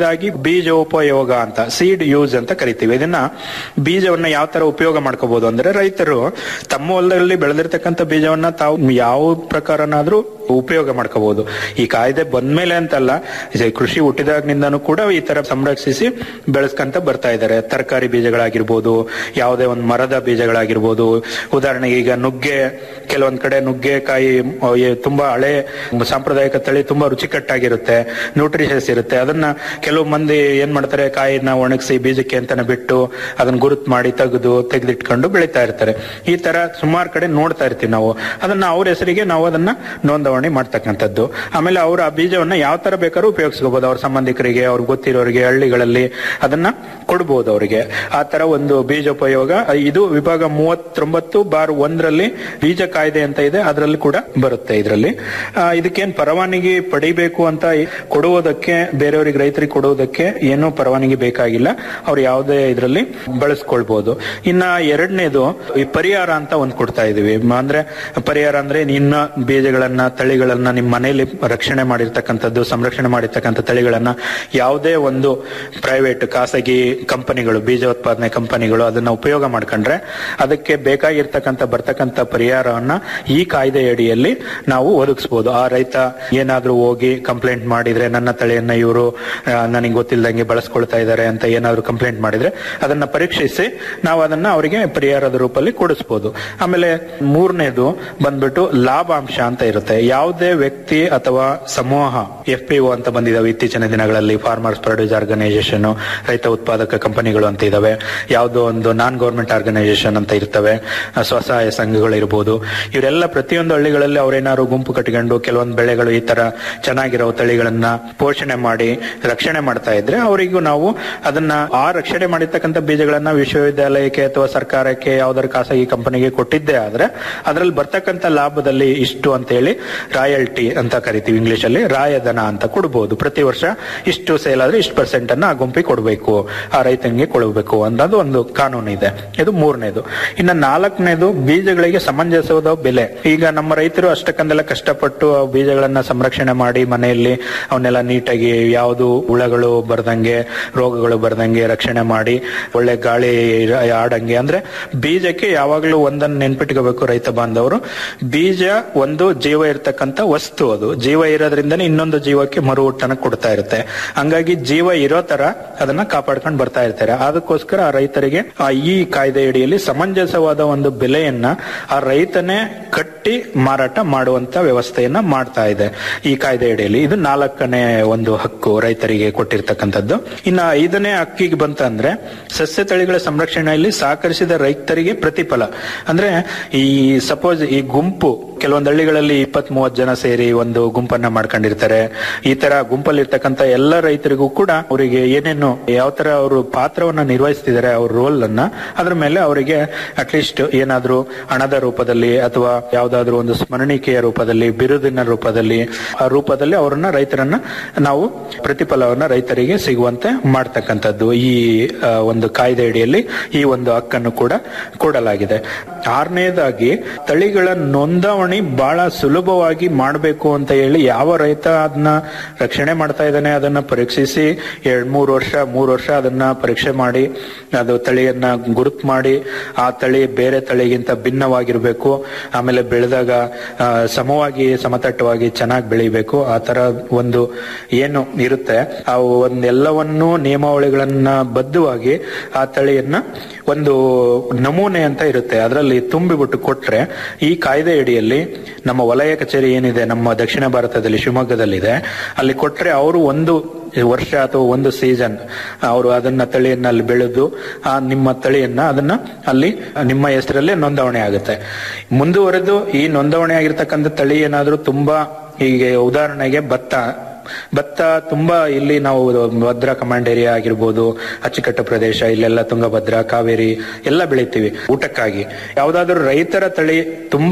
ಎರಡನೇದಾಗಿ ಬೀಜೋಪಯೋಗ ಅಂತ ಸೀಡ್ ಯೂಸ್ ಅಂತ ಕರಿತೀವಿ ಇದನ್ನ ಬೀಜವನ್ನ ಯಾವ ತರ ಉಪಯೋಗ ಮಾಡ್ಕೋಬಹುದು ಅಂದ್ರೆ ರೈತರು ತಮ್ಮ ಹೊಲದಲ್ಲಿ ಬೆಳೆದಿರ್ತಕ್ಕಂಥ ಬೀಜವನ್ನ ತಾವು ಯಾವ ಪ್ರಕಾರನಾದ್ರೂ ಉಪಯೋಗ ಮಾಡ್ಕೋಬಹುದು ಈ ಕಾಯ್ದೆ ಬಂದ್ಮೇಲೆ ಅಂತಲ್ಲ ಇದು ಕೃಷಿ ಹುಟ್ಟಿದಾಗಿನಿಂದನೂ ಕೂಡ ಈ ತರ ಸಂರಕ್ಷಿಸಿ ಬೆಳೆಸ್ಕೊಂತ ಬರ್ತಾ ಇದ್ದಾರೆ ತರಕಾರಿ ಬೀಜಗಳಾಗಿರ್ಬೋದು ಯಾವುದೇ ಒಂದು ಮರದ ಬೀಜಗಳಾಗಿರ್ಬೋದು ಉದಾಹರಣೆಗೆ ಈಗ ನುಗ್ಗೆ ಕೆಲವೊಂದ್ ಕಡೆ ನುಗ್ಗೆಕಾಯಿ ಅಹ್, ಏ- ತುಂಬಾ ಹಳೆ ಸಾಂಪ್ರದಾಯಿಕ ತಳಿ ತುಂಬಾ ರುಚಿಕಟ್ಟಾಗಿರುತ್ತೆ ನ್ಯೂಟ್ರಿಷಸ್ ಇರುತ್ತೆ ಅದನ್ನ ಕೆಲವು ಮಂದಿ ಏನ್ ಮಾಡ್ತಾರೆ ಕಾಯಿನ ಒಣಗಿಸಿ ಬೀಜಕ್ಕೆ ಅಂತಾನೆ ಬಿಟ್ಟು ಅದನ್ನ ಗುರುತ್ ಮಾಡಿ ತೆಗೆದು ತೆಗೆದಿಟ್ಕೊಂಡು ಬೆಳಿತಾ ಇರ್ತಾರೆ ಈ ತರ ಸುಮಾರು ಕಡೆ ನೋಡ್ತಾ ಇರ್ತೀವಿ ನಾವು ಅದನ್ನ ಅವ್ರ ಹೆಸರಿಗೆ ನಾವು ಅದನ್ನ ನೋಂದಣಿ ಮಾಡ್ತಕ್ಕಂಥದ್ದು ಆಮೇಲೆ ಅವ್ರ ಆ ಬೀಜವನ್ನ ಯಾವ ತರ ಬೇಕಾದ್ರೂ ಉಪಯೋಗಿಸ್ಕೋಬಹುದು ಅವ್ರ ಸಂಬಂಧಿಕರಿಗೆ ಅವ್ರಿಗೆ ಗೊತ್ತಿರೋರಿಗೆ ಹಳ್ಳಿಗಳಲ್ಲಿ ಅದನ್ನ ಕೊಡ್ಬೋದು ಅವರಿಗೆ ಆ ತರ ಒಂದು ಬೀಜೋಪಯೋಗ ಇದು ವಿಭಾಗ ಮೂವತ್ತೊಂಬತ್ತು ಬಾರ್ ಒಂದರಲ್ಲಿ ಬೀಜ ಕಾಯ್ದೆ ಅಂತ ಇದೆ ಅದರಲ್ಲಿ ಕೂಡ ಬರುತ್ತೆ ಇದರಲ್ಲಿ ಇದಕ್ಕೇನ್ ಪರವಾನಗಿ ಪಡಿಬೇಕು ಅಂತ ಕೊಡುವುದಕ್ಕೆ ಬೇರೆಯವರಿಗೆ ರೈತರಿಗೆ ಕೊಡುವುದಕ್ಕೆ ಏನೂ ಪರವಾನಗಿ ಬೇಕಾಗಿಲ್ಲ ಅವ್ರು ಯಾವುದೇ ಇದರಲ್ಲಿ ಬಳಸ್ಕೊಳ್ಬಹುದು ಇನ್ನ ಎರಡನೇದು ಈ ಪರಿಹಾರ ಅಂತ ಒಂದ್ ಕೊಡ್ತಾ ಇದೀವಿ ಮ- ಅಂದ್ರೆ ಪರಿಹಾರ ಅಂದ್ರೆ ಇನ್ನ ಬೀಜಗಳನ್ನ ತಳಿಗಳನ್ನ ನಿಮ್ಮ ಮನೆಯಲ್ಲಿ ರಕ್ಷಣೆ ಮಾಡಿರ್ತಕ್ಕಂಥದ್ದು ಸಂರಕ್ಷಣೆ ಮಾಡಿರ್ತಕ್ಕಂಥ ತಳಿಗಳನ್ನ ಯಾವುದೇ ಒಂದು ಪ್ರೈವೇಟ್ ಖಾಸಗಿ ಕಂಪನಿಗಳು ಬೀಜ ಉತ್ಪಾದನೆ ಕಂಪನಿಗಳು ಅದನ್ನ ಉಪಯೋಗ ಮಾಡ್ಕೊಂಡ್ರೆ ಅದಕ್ಕೆ ಬೇಕಾಗಿರ್ತಕ್ಕಂಥ ಬರ್ತಕ್ಕಂಥ ಪರಿಹಾರವನ್ನ ಈ ಕಾಯ್ದೆ ಅಡಿಯಲ್ಲಿ ನಾವು ಒದಗಿಸಬಹುದು ಆ ರೈತ ಏನಾದ್ರೂ ಹೋಗಿ ಕಂಪ್ಲೇಂಟ್ ಮಾಡಿದ್ರೆ ನನ್ನ ತಳಿಯನ್ನ ಇವರು ನನಗೆ ಗೊತ್ತಿಲ್ಲದಂಗೆ ಬಳಸ್ಕೊಳ್ತಾ ಇದ್ದಾರೆ ಅಂತ ಏನಾದ್ರೂ ಕಂಪ್ಲೇಂಟ್ ಮಾಡಿದ್ರೆ ಅದನ್ನ ಪರೀಕ್ಷಿಸಿ ನಾವು ಅದನ್ನ ಅವರಿಗೆ ಪರಿಹಾರದ ರೂಪದಲ್ಲಿ ಕೊಡಿಸ್ಬೋದು ಆಮೇಲೆ ಮೂರನೇದು ಬಂದ್ಬಿಟ್ಟು ಲಾಭಾಂಶ ಅಂತ ಇರುತ್ತೆ ಯಾವುದೇ ವ್ಯಕ್ತಿ ಅಥವಾ ಸಮೂಹ ಎಫ್ ಪಿ ಅಂತ ಬಂದಿದಾವೆ ಇತ್ತೀಚಿನ ದಿನಗಳಲ್ಲಿ ಫಾರ್ಮರ್ಸ್ ಪ್ರೊಡ್ಯೂಸ್ ಆರ್ಗನೈಸೇಷನ್ ರೈತ ಉತ್ಪಾದಕ ಕಂಪನಿಗಳು ಅಂತ ಇದಾವೆ ಯಾವುದೋ ಒಂದು ನಾನ್ ಗೌರ್ಮೆಂಟ್ ಆರ್ಗನೈಸೇಷನ್ ಅಂತ ಇರ್ತವೆ ಆ, ಸ್ವಸಹಾಯ ಸಂಘಗಳು ಇರ್ಬೋದು ಇವರೆಲ್ಲ ಪ್ರತಿಯೊಂದು ಹಳ್ಳಿಗಳಲ್ಲಿ ಅವ್ರೇನಾದ್ರು ಗುಂಪು ಕಟ್ಕೊಂಡು ಕೆಲವೊಂದು ಬೆಳೆಗಳು ಈ ತರ ಚೆನ್ನಾಗಿರೋ ತಳಿಗಳನ್ನ ಪೋಷಣೆ ಮಾಡಿ ರಕ್ಷಣೆ ಮಾಡ್ತಾ ಇದ್ರೆ ಅವರಿಗೂ ನಾವು ಅದನ್ನ ಆ ರಕ್ಷಣೆ ಮಾಡಿರ್ತಕ್ಕಂಥ ಬೀಜಗಳನ್ನ ವಿಶ್ವವಿದ್ಯಾಲಯಕ್ಕೆ ಅಥವಾ ಸರ್ಕಾರಕ್ಕೆ ಯಾವ್ದಾದ್ರು ಖಾಸಗಿ ಕಂಪನಿಗೆ ಕೊಟ್ಟಿದ್ದೇ ಆದ್ರೆ ಅದರಲ್ಲಿ ಬರ್ತಕ್ಕಂಥ ಲಾಭದಲ್ಲಿ ಇಷ್ಟು ಅಂತ ಹೇಳಿ ರಾಯಲ್ಟಿ ಅಂತ ಕರಿತೀವಿ ಇಂಗ್ಲಿಷ್ ಅಲ್ಲಿ ರಾಯಧನ ಅಂತ ಕೊಡ್ಬೋದು ಪ್ರತಿ ವರ್ಷ ಇಷ್ಟು ಸೇಲ್ ಆದ್ರೆ ಇಷ್ಟು ಪರ್ಸೆಂಟ್ ಅನ್ನ ಆ ಗುಂಪಿಗೆ ಕೊಡಬೇಕು ಆ ರೈತನಿಗೆ ಕೊಡಬೇಕು ಅನ್ನೋದು ಒಂದು ಕಾನೂನು ಇದೆ ಇದು ಮೂರನೇದು ಇನ್ನ ನಾಲ್ಕನೇದು ಬೀಜಗಳಿಗೆ ಸಮಂಜಸವಾದ ಬೆಲೆ ಈಗ ನಮ್ಮ ರೈತರು ಅಷ್ಟಕ್ಕಂದೆಲ್ಲ ಕಷ್ಟಪಟ್ಟು ಆ ಬೀಜಗಳನ್ನ ಸಂರಕ್ಷಣೆ ಮಾಡಿ ಮನೆಯಲ್ಲಿ ಅವನ್ನೆಲ್ಲ ನೀಟಾಗಿ ಯಾವುದು ಹುಳಗಳು ಬರ್ದಂಗೆ ರೋಗಗಳು ಬರ್ದಂಗೆ ರಕ್ಷಣೆ ಮಾಡಿ ಒಳ್ಳೆ ಗಾಳಿ ಇರ- ಆಡಂಗೆ ಅಂದ್ರೆ ಬೀಜಕ್ಕೆ ಯಾವಾಗ್ಲೂ ಒಂದನ್ನು ನೆನ್ಪಿಟ್ಕೋಬೇಕು ರೈತ ಬಾಂಧವರು ಬೀಜ ಒಂದು ಜೀವ ಇರ್ತಕ್ಕಂಥ ವಸ್ತು ಅದು ಜೀವ ಇರೋದ್ರಿಂದನೇ ಇನ್ನೊಂದು ಜೀವಕ್ಕೆ ಮರು ಹುಟ್ಟನ್ನ ಕೊಡ್ತಾ ಇರುತ್ತೆ ಹಂಗಾಗಿ ಜೀವ ಇರೋ ತರ ಅದನ್ನ ಕಾಪಾಡ್ಕೊಂಡು ಬರ್ತಾ ಇರ್ತಾರೆ ಅದಕ್ಕೋಸ್ಕರ ಆ ರೈತರಿಗೆ ಆ ಈ ಕಾಯ್ದೆ ಅಡಿಯಲ್ಲಿ ಸಮಂಜಸವಾದ ಒಂದು ಬೆಲೆಯನ್ನ ಆ ರೈತನೇ ಕಟ್ಟಿ ಮಾರಾಟ ಮಾಡುವಂತ ವ್ಯವಸ್ಥೆಯನ್ನ ಮಾಡ್ತಾ ಇದೆ ಈ ಕಾಯ್ದೆ ಅಡಿಯಲ್ಲಿ ಇದು ನಾಲ್ಕನೇ ಒಂದು ಹಕ್ಕು ರೈತರಿಗೆ ಕೊಟ್ಟಿರ್ತಕ್ಕಂಥದ್ದು ಇನ್ನ ಐದನೇ ಹಕ್ಕಿಗೆ ಬಂತಂದ್ರೆ ಸಸ್ಯ ತಳಿಗಳ ಸಂರಕ್ಷಣೆಯಲ್ಲಿ ಸಹಕರಿಸಿದ ರೈತರಿಗೆ ಪ್ರತಿಫಲ ಅಂದ್ರೆ ಈ ಸಪೋಸ್ ಈ ಗುಂಪು ಕೆಲವೊಂದು ಹಳ್ಳಿಗಳಲ್ಲಿ ಇಪ್ಪತ್ ಮೂವತ್ ಜನ ಸೇರಿ ಒಂದು ಗುಂಪನ್ನ ಮಾಡ್ಕೊಂಡಿರ್ತಾರೆ ಈ ತರ ಗುಂಪಲ್ಲಿ ಇರ್ತಕ್ಕಂಥ ಎಲ್ಲ ರೈತರಿಗೂ ಕೂಡ ಅವರಿಗೆ ಏನೇನು ಯಾವ ತರ ಅವರು ಪಾತ್ರವನ್ನ ನಿರ್ವಹಿಸ್ತಿದ್ದಾರೆ ಅವ್ರ ರೋಲ್ ಅನ್ನ ಅದ್ರ ಮೇಲೆ ಅವರಿಗೆ ಅಟ್ಲೀಸ್ಟ್ ಏನಾದ್ರೂ ಹಣದ ರೂಪದಲ್ಲಿ ಅಥವಾ ಯಾವ್ದಾದ್ರು ಒಂದು ಸ್ಮರಣಿಕೆಯ ರೂಪದಲ್ಲಿ ಬಿರುದಿನ ರೂಪದಲ್ಲಿ ಆ ರೂಪದಲ್ಲಿ ಅವರನ್ನ ರೈತರನ್ನ ನಾವು ಪ್ರತಿಫಲವನ್ನ ರೈತರಿಗೆ ಸಿಗುವಂತೆ ಮಾಡ್ತಕ್ಕಂಥದ್ದು ಈ ಆ, ಒಂದು ಕಾಯ್ದೆ ಅಡಿಯಲ್ಲಿ ಈ ಒಂದು ಹಕ್ಕನ್ನು ಕೂಡ ಕೊಡಲಾಗಿದೆ ಆರನೇದಾಗಿ ತಳಿಗಳ ನೋಂದಾವಣಿ ಬಹಳ ಸುಲಭವಾಗಿ ಮಾಡಬೇಕು ಅಂತ ಹೇಳಿ ಯಾವ ರೈತ ಅದನ್ನ ರಕ್ಷಣೆ ಮಾಡ್ತಾ ಇದ್ದಾನೆ ಅದನ್ನ ಪರೀಕ್ಷಿಸಿ ಎರಡ್ ಮೂರು ವರ್ಷ ಮೂರು ವರ್ಷ ಅದನ್ನ ಪರೀಕ್ಷೆ ಮಾಡಿ ಅದು ತಳಿಯನ್ನ ಗುರುತು ಮಾಡಿ ಆ ತಳಿ ಬೇರೆ ತಳಿಗಿಂತ ಭಿನ್ನವಾಗಿರ್ಬೇಕು ಆಮೇಲೆ ಬೆಳೆದಾಗ ಆ, ಸಮವಾಗಿ ಸಮತಟ್ಟವಾಗಿ ಚೆನ್ನಾಗಿ ಬೆಳಿಬೇಕು ಆ ತರ ಒಂದು ಏನು ಇರುತ್ತೆ ಆ ಒಂದೆಲ್ಲವನ್ನೂ ನಿಯಮಾವಳಿಗಳನ್ನ ಬದ್ಧವಾಗಿ ಆ ತಳಿಯನ್ನ ಒಂದು ನಮೂನೆ ಅಂತ ಇರುತ್ತೆ ಅದರಲ್ಲಿ ತುಂಬಿಬಿಟ್ಟು ಕೊಟ್ರೆ ಈ ಕಾಯ್ದೆ ಅಡಿಯಲ್ಲಿ ನಮ್ಮ ವಲಯ ಕಚೇರಿ ಏನಿದೆ ನಮ್ಮ ದಕ್ಷಿಣ ಭಾರತದಲ್ಲಿ ಶಿವಮೊಗ್ಗದಲ್ಲಿದೆ ಅಲ್ಲಿ ಕೊಟ್ರೆ ಅವರು ಒಂದು ವರ್ಷ ಅಥವಾ ಒಂದು ಸೀಸನ್ ಅವರು ಅದನ್ನ ತಳಿಯನ್ನ ಅಲ್ಲಿ ಬೆಳೆದು ಆ ನಿಮ್ಮ ತಳಿಯನ್ನ ಅದನ್ನ ಅಲ್ಲಿ ನಿಮ್ಮ ಹೆಸರಲ್ಲೇ ನೋಂದಾವಣಿ ಆಗುತ್ತೆ ಮುಂದುವರೆದು ಈ ನೋಂದಾವಣಿ ಆಗಿರ್ತಕ್ಕಂಥ ತಳಿ ಏನಾದ್ರೂ ತುಂಬಾ ಹೀಗೆ ಉದಾಹರಣೆಗೆ ಭತ್ತ ಭತ್ತ ತುಂಬಾ ಇಲ್ಲಿ ನಾವು ಭದ್ರಾ ಕಮಾಂಡ್ ಏರಿಯಾ ಆಗಿರ್ಬೋದು ಅಚ್ಚುಕಟ್ಟು ಪ್ರದೇಶ ಇಲ್ಲೆಲ್ಲ ತುಂಗಭದ್ರಾ ಕಾವೇರಿ ಎಲ್ಲ ಬೆಳಿತೀವಿ ಊಟಕ್ಕಾಗಿ ಯಾವ್ದಾದ್ರು ರೈತರ ತಳಿ ತುಂಬಾ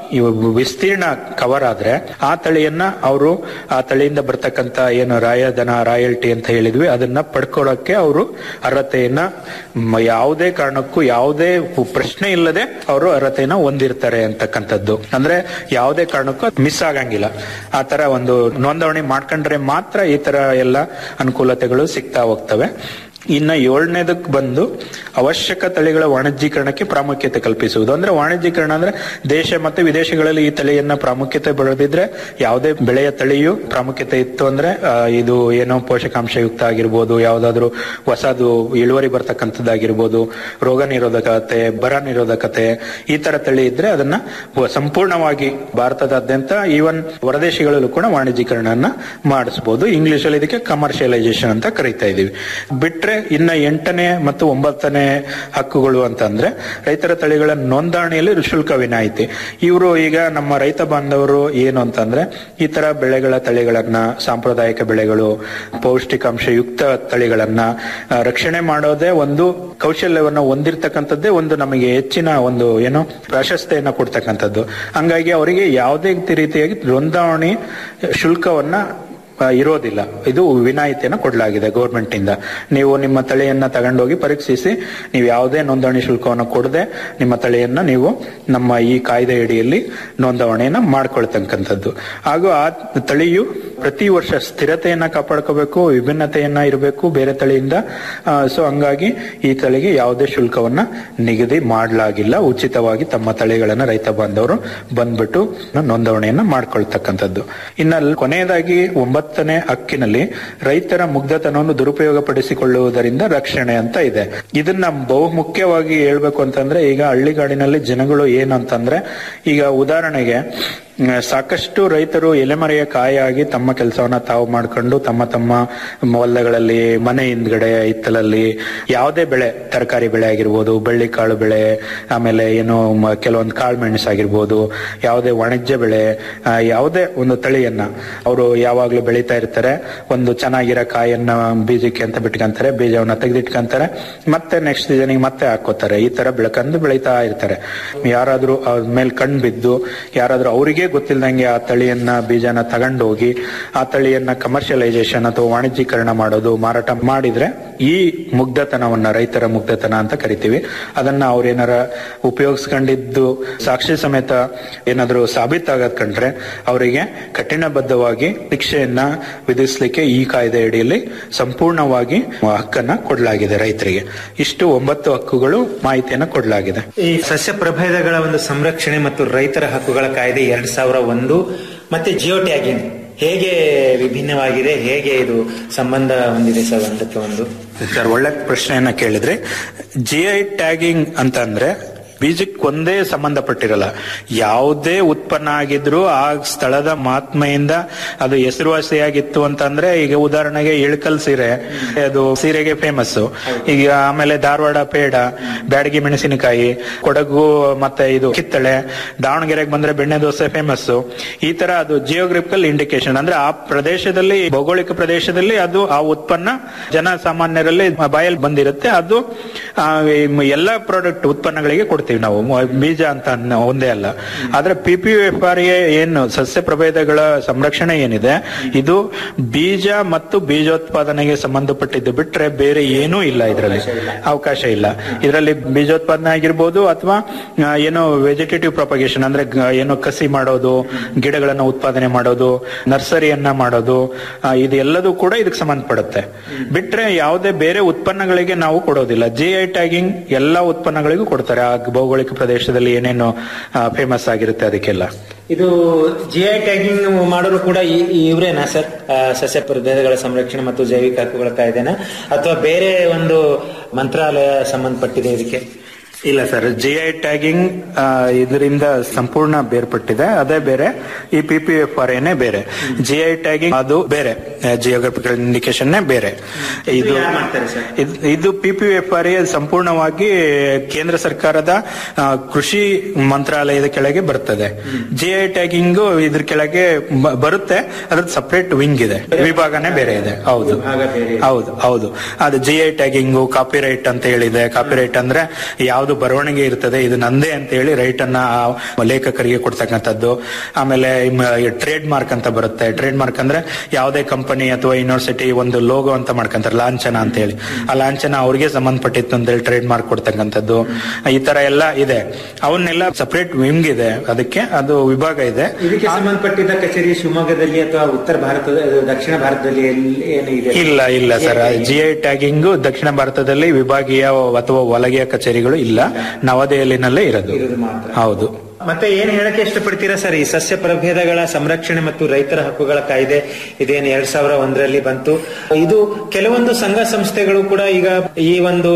ಇವು ವಿಸ್ತೀರ್ಣ ಕವರ್ ಆದ್ರೆ ಆ ತಳಿಯನ್ನ ಅವರು ಆ ತಳಿಯಿಂದ ಬರ್ತಕ್ಕಂತ ಏನು ರಾಯಧನ ರಾಯಲ್ಟಿ ಅಂತ ಹೇಳಿದ್ವಿ ಅದನ್ನ ಪಡ್ಕೊಳ್ಳೋಕೆ ಅವರು ಅರ್ಹತೆಯನ್ನ ಮ- ಯಾವುದೇ ಕಾರಣಕ್ಕೂ ಯಾವುದೇ ಪ್ರಶ್ನೆ ಇಲ್ಲದೆ ಅವರು ಅರ್ಹತೆಯನ್ನ ಹೊಂದಿರ್ತಾರೆ ಅಂತಕ್ಕಂಥದ್ದು ಅಂದ್ರೆ ಯಾವುದೇ ಕಾರಣಕ್ಕೂ ಮಿಸ್ ಆಗಂಗಿಲ್ಲ ಆ ತರ ಒಂದು ನೋಂದಣಿ ಮಾಡ್ಕೊಂಡ್ರೆ ಮಾತ್ರ ಈ ತರ ಎಲ್ಲ ಅನುಕೂಲತೆಗಳು ಸಿಗ್ತಾ ಹೋಗ್ತವೆ ಇನ್ನ ಏಳನೇದಕ್ಕೆ ಬಂದು ಅವಶ್ಯಕ ತಳಿಗಳ ವಾಣಿಜ್ಯೀಕರಣಕ್ಕೆ ಪ್ರಾಮುಖ್ಯತೆ ಕಲ್ಪಿಸುವುದು ಅಂದ್ರೆ ವಾಣಿಜ್ಯೀಕರಣ ಅಂದ್ರೆ ದೇಶ ಮತ್ತೆ ವಿದೇಶಗಳಲ್ಲಿ ಈ ತಳಿಯನ್ನ ಪ್ರಾಮುಖ್ಯತೆ ಬೆಳೆದಿದ್ರೆ ಯಾವುದೇ ಬೆಳೆಯ ತಳಿಯು ಪ್ರಾಮುಖ್ಯತೆ ಇತ್ತು ಅಂದ್ರೆ ಆ, ಇದು ಏನೋ ಪೋಷಕಾಂಶಯುಕ್ತ ಆಗಿರ್ಬೋದು ಯಾವ್ದಾದ್ರು ಹೊಸದು ಇಳುವರಿ ಬರ್ತಕ್ಕಂಥದ್ದಾಗಿರ್ಬೋದು ರೋಗ ನಿರೋಧಕತೆ ಬರ ನಿರೋಧಕತೆ ಈ ತರ ತಳಿ ಇದ್ರೆ ಅದನ್ನ ವ- ಸಂಪೂರ್ಣವಾಗಿ ಭಾರತದಾದ್ಯಂತ ಈವನ್ ಹೊರದೇಶಗಳಲ್ಲೂ ಕೂಡ ವಾಣಿಜ್ಯೀಕರಣನ ಮಾಡಿಸಬಹುದು ಇಂಗ್ಲಿಷ್ ಅಲ್ಲಿ ಇದಕ್ಕೆ ಕಮರ್ಷಿಯಲೈಸೇಷನ್ ಅಂತ ಕರಿತಾ ಇದೀವಿ ಬಿಟ್ರೆ ಇನ್ನ ಎಂಟನೇ ಮತ್ತು ಒಂಬತ್ತನೇ ಹಕ್ಕುಗಳು ಅಂತಂದ್ರೆ ರೈತರ ತಳಿಗಳ ನೋಂದಣಿಯಲ್ಲಿ ಶುಲ್ಕ ವಿನಾಯಿತಿ ಇವರು ಈಗ ನಮ್ಮ ರೈತ ಬಾಂಧವರು ಏನು ಅಂತಂದ್ರೆ ಈ ತರ ಬೆಳೆಗಳ ತಳಿಗಳನ್ನ ಸಾಂಪ್ರದಾಯಿಕ ಬೆಳೆಗಳು ಪೌಷ್ಟಿಕಾಂಶ ಯುಕ್ತ ತಳಿಗಳನ್ನ ಆ, ರಕ್ಷಣೆ ಮಾಡೋದೇ ಒಂದು ಕೌಶಲ್ಯವನ್ನ ಹೊಂದಿರತಕ್ಕಂಥದ್ದೇ ಒಂದು ನಮಗೆ ಹೆಚ್ಚಿನ ಒಂದು ಏನು ಪ್ರಾಶಸ್ತ್ಯನ ಕೊಡ್ತಕ್ಕಂಥದ್ದು ಹಂಗಾಗಿ ಅವರಿಗೆ ಯಾವುದೇ ರೀತಿಯಾಗಿ ನೋಂದಣಿ ಶುಲ್ಕವನ್ನ ಆ, ಇರೋದಿಲ್ಲ ಇದು ವಿನಾಯಿತಿಯನ್ನು ಕೊಡಲಾಗಿದೆ ಗೌರ್ಮೆಂಟ್ ಇಂದ ನೀವು ನಿಮ್ಮ ತಳಿಯನ್ನ ತಗೊಂಡೋಗಿ ಪರೀಕ್ಷಿಸಿ ನೀವು ಯಾವುದೇ ನೋಂದಣಿ ಶುಲ್ಕವನ್ನು ಕೊಡದೆ ನಿಮ್ಮ ತಳಿಯನ್ನ ನೀವು ನಮ್ಮ ಈ ಕಾಯ್ದೆ ಅಡಿಯಲ್ಲಿ ನೋಂದಣಿಯನ್ನ ಮಾಡ್ಕೊಳ್ತಕ್ಕಂಥದ್ದು ಹಾಗೂ ಆ ತಳಿಯು ಪ್ರತಿ ವರ್ಷ ಸ್ಥಿರತೆಯನ್ನ ಕಾಪಾಡ್ಕೋಬೇಕು ವಿಭಿನ್ನತೆಯನ್ನ ಇರಬೇಕು ಬೇರೆ ತಳಿಯಿಂದ ಸೊ ಹಂಗಾಗಿ ಈ ತಳಿಗೆ ಯಾವುದೇ ಶುಲ್ಕವನ್ನ ನಿಗದಿ ಮಾಡಲಾಗಿಲ್ಲ ಉಚಿತವಾಗಿ ತಮ್ಮ ತಳಿಗಳನ್ನ ರೈತ ಬಾಂಧವರು ಬಂದ್ಬಿಟ್ಟು ನೋಂದಣಿಯನ್ನ ಮಾಡ್ಕೊಳ್ತಕ್ಕಂಥದ್ದು ಇನ್ನ ಅಲ್ಲಿ ಕೊನೆಯದಾಗಿ ಒಂಬತ್ತನೇ ಹಕ್ಕಿನಲ್ಲಿ ರೈತರ ಮುಗ್ಧತನವನ್ನು ದುರುಪಯೋಗ ಪಡಿಸಿಕೊಳ್ಳುವುದರಿಂದ ರಕ್ಷಣೆ ಅಂತ ಇದೆ ಇದನ್ನ ಬಹು ಮುಖ್ಯವಾಗಿ ಹೇಳ್ಬೇಕು ಅಂತಂದ್ರೆ ಈಗ ಹಳ್ಳಿಗಾಡಿನಲ್ಲಿ ಜನಗಳು ಏನು ಅಂತಂದ್ರೆ ಈಗ ಉದಾಹರಣೆಗೆ ಮ್, ಸಾಕಷ್ಟು ರೈತರು ಎಲೆಮರೆಯ ಕಾಯಾಗಿ ತಮ್ಮ ಕೆಲಸವನ್ನ ತಾವು ಮಾಡ್ಕೊಂಡು ತಮ್ಮ ತಮ್ಮ ಹೊಲಗಳಲ್ಲಿ ಮನೆ ಹಿಂದ್ಗಡೆ ಹಿತ್ತಲಲ್ಲಿ ಯಾವುದೇ ಬೆಳೆ ತರಕಾರಿ ಬೆಳೆ ಆಗಿರ್ಬೋದು ಬೆಳ್ಳಿಕಾಳು ಬೆಳೆ ಆಮೇಲೆ ಏನು ಮ- ಕೆಲವೊಂದು ಕಾಳು ಮೆಣಸು ಆಗಿರ್ಬೋದು ಯಾವುದೇ ವಾಣಿಜ್ಯ ಬೆಳೆ ಆ, ಯಾವುದೇ ಒಂದು ತಳಿಯನ್ನ ಅವರು ಯಾವಾಗ್ಲೂ ಬೆಳೀತಾ ಇರ್ತಾರೆ ಒಂದು ಚೆನ್ನಾಗಿರೋ ಕಾಯನ್ನ ಬೀಜಕ್ಕೆ ಅಂತ ಬಿಟ್ಕೊಂತಾರೆ ಬೀಜವನ್ನ ತೆಗೆದಿಟ್ಕೊಂತಾರೆ ಮತ್ತೆ ನೆಕ್ಸ್ಟ್ ಸೀಸನ್ಗೆ ಮತ್ತೆ ಹಾಕೋತಾರೆ ಈ ತರ ಬೆಳಕಂದು ಬೆಳೀತಾ ಇರ್ತಾರೆ ಯಾರಾದ್ರೂ ಅವ್ರ ಮೇಲೆ ಕಣ್ ಬಿದ್ದು ಯಾರಾದ್ರೂ ಅವರಿಗೆ ಗೊತ್ತಿಲ್ದಂಗೆ ಆ ತಳಿಯನ್ನ ಬೀಜನ ತಗೊಂಡೋಗಿ ಆ ತಳಿಯನ್ನ ಕಮರ್ಷಿಯಲೈಸೇಷನ್ ಅಥವಾ ವಾಣಿಜ್ಯೀಕರಣ ಮಾಡೋದು ಮಾರಾಟ ಮಾಡಿದ್ರೆ ಈ ಮುಗ್ಧತನವನ್ನ ರೈತರ ಮುಗ್ಧತನ ಅಂತ ಕರಿತೀವಿ ಅದನ್ನ ಅವ್ರೇನಾರ ಉಪಯೋಗಿಸ್ಕೊಂಡಿದ್ದು ಸಾಕ್ಷಿ ಸಮೇತ ಏನಾದ್ರೂ ಸಾಬೀತಾಗದ್ ಕಂಡ್ರೆ ಅವರಿಗೆ ಕಠಿಣಬದ್ಧವಾಗಿ ಶಿಕ್ಷೆಯನ್ನ ವಿಧಿಸ್ಲಿಕ್ಕೆ ಈ ಕಾಯ್ದೆ ಅಡಿಯಲ್ಲಿ ಸಂಪೂರ್ಣವಾಗಿ ಹಕ್ಕನ್ನ ಕೊಡಲಾಗಿದೆ ರೈತರಿಗೆ ಇಷ್ಟು ಒಂಬತ್ತು ಹಕ್ಕುಗಳು ಮಾಹಿತಿಯನ್ನ ಕೊಡಲಾಗಿದೆ ಈ ಸಸ್ಯ ಪ್ರಭೇದಗಳ ಒಂದು ಸಂರಕ್ಷಣೆ ಮತ್ತು ರೈತರ ಹಕ್ಕುಗಳ ಕಾಯ್ದೆ ಎರಡ್ ಸಾವಿರ ಒಂದು ಮತ್ತೆ ಜಿಯೋ ಟ್ಯಾಗಿಂಗ್ ಹೇಗೆ ವಿಭಿನ್ನವಾಗಿದೆ ಹೇಗೆ ಇದು ಸಂಬಂಧ ಹೊಂದಿದೆ ಸರ್ ಒಂದಕ್ಕೆ ಒಂದು ಸರ್ ಒಳ್ಳೆ ಪ್ರಶ್ನೆಯನ್ನ ಕೇಳಿದ್ರೆ ಜಿ ಐ ಟ್ಯಾಗಿಂಗ್ ಅಂತ ಅಂದ್ರೆ ಬೀಜಕ್ಕೆ ಒಂದೇ ಸಂಬಂಧಪಟ್ಟಿರಲ್ಲ ಯಾವುದೇ ಉತ್ಪನ್ನ ಆಗಿದ್ರು ಆ ಸ್ಥಳದ ಮಹಾತ್ಮೆಯಿಂದ ಅದು ಹೆಸರುವಾಸಿಯಾಗಿತ್ತು ಅಂತಂದ್ರೆ ಈಗ ಉದಾಹರಣೆಗೆ ಇಳಕಲ್ ಸೀರೆ ಅದು ಸೀರೆಗೆ ಫೇಮಸ್ ಈಗ ಆಮೇಲೆ ಧಾರವಾಡ ಪೇಡ ಬ್ಯಾಡಗಿ ಮೆಣಸಿನಕಾಯಿ ಕೊಡಗು ಮತ್ತೆ ಇದು ಕಿತ್ತಳೆ ದಾವಣಗೆರೆಗೆ ಬಂದ್ರೆ ಬೆಣ್ಣೆ ದೋಸೆ ಫೇಮಸ್ ಈ ತರ ಅದು ಜಿಯೋಗ್ರಫಿಕಲ್ ಇಂಡಿಕೇಶನ್ ಅಂದ್ರೆ ಆ ಪ್ರದೇಶದಲ್ಲಿ ಭೌಗೋಳಿಕ ಪ್ರದೇಶದಲ್ಲಿ ಅದು ಆ ಉತ್ಪನ್ನ ಜನ ಸಾಮಾನ್ಯರಲ್ಲಿ ಬಾಯಲ್ಲಿ ಬಂದಿರುತ್ತೆ ಅದು ಆ, ಈ ಎಲ್ಲ ಪ್ರಾಡಕ್ಟ್ ಉತ್ಪನ್ನಗಳಿಗೆ ಕೊಡ್ತೀವಿ ನಾವು ಮ- ಬೀಜ ಅಂತ ಅನ್ನ- ಒಂದೇ ಅಲ್ಲ ಆದ್ರೆ P P F R A ಏನು ಸಸ್ಯ ಪ್ರಭೇದಗಳ ಸಂರಕ್ಷಣೆ ಏನಿದೆ ಇದು ಬೀಜ ಮತ್ತು ಬೀಜೋತ್ಪಾದನೆಗೆ ಸಂಬಂಧಪಟ್ಟಿದ್ದು ಬಿಟ್ರೆ ಬೇರೆ ಏನೂ ಇಲ್ಲ ಇದರಲ್ಲಿ ಅವಕಾಶ ಇಲ್ಲ ಇದರಲ್ಲಿ ಬೀಜೋತ್ಪಾದನೆ ಆಗಿರ್ಬೋದು ಅಥವಾ ಆ, ಏನೋ ವೆಜಿಟೇಟಿವ್ ಪ್ರೊಪಗೇಷನ್ ಅಂದ್ರೆ ಗ- ಏನೋ ಕಸಿ ಮಾಡೋದು ಗಿಡಗಳನ್ನ ಉತ್ಪಾದನೆ ಮಾಡೋದು ನರ್ಸರಿಯನ್ನ ಮಾಡೋದು ಆ, ಇದೆಲ್ಲದೂ ಕೂಡ ಇದಕ್ಕೆ ಸಂಬಂಧಪಡುತ್ತೆ ಬಿಟ್ರೆ ಯಾವುದೇ ಬೇರೆ ಉತ್ಪನ್ನಗಳಿಗೆ ನಾವು ಕೊಡೋದಿಲ್ಲ ಜಿ ಐ ಟ್ಯಾಗಿಂಗ್ ಎಲ್ಲಾ ಉತ್ಪನ್ನಗಳಿಗೂ ಕೊಡ್ತಾರೆ ಆ ಭೌಗೋಳಿಕ ಪ್ರದೇಶದಲ್ಲಿ ಏನೇನು ಫೇಮಸ್ ಆಗಿರುತ್ತೆ ಅದಕ್ಕೆಲ್ಲ ಇದು ಜಿಐ ಟ್ಯಾಗಿಂಗ್ ಮಾಡಲು ಕೂಡ ಈ- ಈ ಇವ್ರೇನಾ ಸರ್ ಆ, ಸಸ್ಯ ಪ್ರಭೇದಗಳ ಸಂರಕ್ಷಣೆ ಮತ್ತು ಜೈವಿಕ ಹಕ್ಕುಗಳ ಕಾಯ್ದೆನ ಅಥವಾ ಬೇರೆ ಒಂದು ಮಂತ್ರಾಲಯ ಸಂಬಂಧಪಟ್ಟಿದೆ ಇದಕ್ಕೆ ಇಲ್ಲ ಸರ್ ಜಿ ಐ ಟ್ಯಾಗಿಂಗ್ ಇದರಿಂದ ಸಂಪೂರ್ಣ ಬೇರ್ಪಟ್ಟಿದೆ ಅದೇ ಬೇರೆ ಈ ಪಿ ಪಿ ಎಫ್ ಆರ್ ಎನೇ ಬೇರೆ ಜಿ ಐ ಟ್ಯಾಗಿಂಗ್ ಅದು ಬೇರೆ ಜಿಯೋಗ್ರಫಿಕಲ್ ಇಂಡಿಕೇಶನ್ ಬೇರೆ ಇದು ಯಾರು ಮಾಡ್ತಾರೆ ಸರ್? ಇದ್- ಇದು P P F R A ಸಂಪೂರ್ಣವಾಗಿ ಕೇಂದ್ರ ಸರ್ಕಾರದ ಆ, ಕೃಷಿ ಮಂತ್ರಾಲಯದ ಕೆಳಗೆ ಬರ್ತದೆ ಜಿ ಐ ಟ್ಯಾಗಿಂಗ್ ಇದ್ರ ಕೆಳಗೆ ಬ- ಬರುತ್ತೆ ಅದ್ರ ಸಪರೇಟ್ ವಿಂಗ್ ಇದೆ ವಿಭಾಗನೇ ಬೇರೆ ಇದೆ ಹೌದು ಹೌದು ಹೌದು ಅದು ಜಿ ಐ ಟ್ಯಾಗಿಂಗು ಕಾಪಿರೈಟ್ ಅಂತ ಹೇಳಿದೆ ಕಾಪಿರೈಟ್ ಅಂದ್ರೆ ಯಾವ ಯಾವ್ದು ಬರವಣಿಗೆ ಇರ್ತದೆ ಇದು ನಂದೇ ಅಂತ ಹೇಳಿ ರೈಟ್ ಅನ್ನ ಆ ಲೇಖಕರಿಗೆ ಕೊಡ್ತಕ್ಕಂಥದ್ದು ಆಮೇಲೆ ಟ್ರೇಡ್ ಮಾರ್ಕ್ ಅಂತ ಬರುತ್ತೆ ಟ್ರೇಡ್ ಮಾರ್ಕ್ ಅಂದ್ರೆ ಯಾವುದೇ ಕಂಪನಿ ಅಥವಾ ಯೂನಿವರ್ಸಿಟಿ ಒಂದು ಲೋಗೋ ಅಂತ ಮಾಡ್ಕೊಂತಾರೆ ಲಾಂಛನ ಅಂತ ಹೇಳಿ ಆ ಲಾಂಛನ ಅವ್ರಿಗೆ ಸಂಬಂಧಪಟ್ಟಿತ್ತು ಅಂತ ಹೇಳಿ ಟ್ರೇಡ್ ಮಾರ್ಕ್ ಕೊಡ್ತಕ್ಕಂಥದ್ದು ಈ ತರ ಎಲ್ಲ ಇದೆ ಅವನ್ನೆಲ್ಲ ಸಪರೇಟ್ ವಿಂಗ್ ಇದೆ ಅದಕ್ಕೆ ಅದು ವಿಭಾಗ ಇದೆ ಇದಕ್ಕೆ ಸಂಬಂಧಪಟ್ಟಿದ್ದ ಕಚೇರಿ ಶಿವಮೊಗ್ಗದಲ್ಲಿ ಅಥವಾ ಉತ್ತರ ಭಾರತದ ಅದು ದಕ್ಷಿಣ ಭಾರತದಲ್ಲಿ ಎಲ್ಲಿ ಏನು ಇದೆ ಇಲ್ಲ ಇಲ್ಲ ಸರ್ ಜಿ ಐ ಟ್ಯಾಗಿಂಗ್ ದಕ್ಷಿಣ ಭಾರತದಲ್ಲಿ ವಿಭಾಗೀಯ ಅಥವಾ ವಲಗೆಯ ಕಚೇರಿಗಳು ಇಲ್ಲ ನವದೆಹಲಿನಲ್ಲೇ ಇರೋದು ಹೌದು ಮತ್ತೆ ಏನ್ ಹೇಳಕ್ಕೆ ಇಷ್ಟಪಡ್ತೀರಾ ಸರ್ ಈ ಸಸ್ಯ ಪ್ರಭೇದಗಳ ಸಂರಕ್ಷಣೆ ಮತ್ತು ರೈತರ ಹಕ್ಕುಗಳ ಕಾಯ್ದೆ ಇದೇನು ಎರಡ್ ಸಾವಿರ ಒಂದರಲ್ಲಿ ಬಂತು ಇದು ಕೆಲವೊಂದು ಸಂಘ ಸಂಸ್ಥೆಗಳು ಕೂಡ ಈಗ ಈ ಒಂದು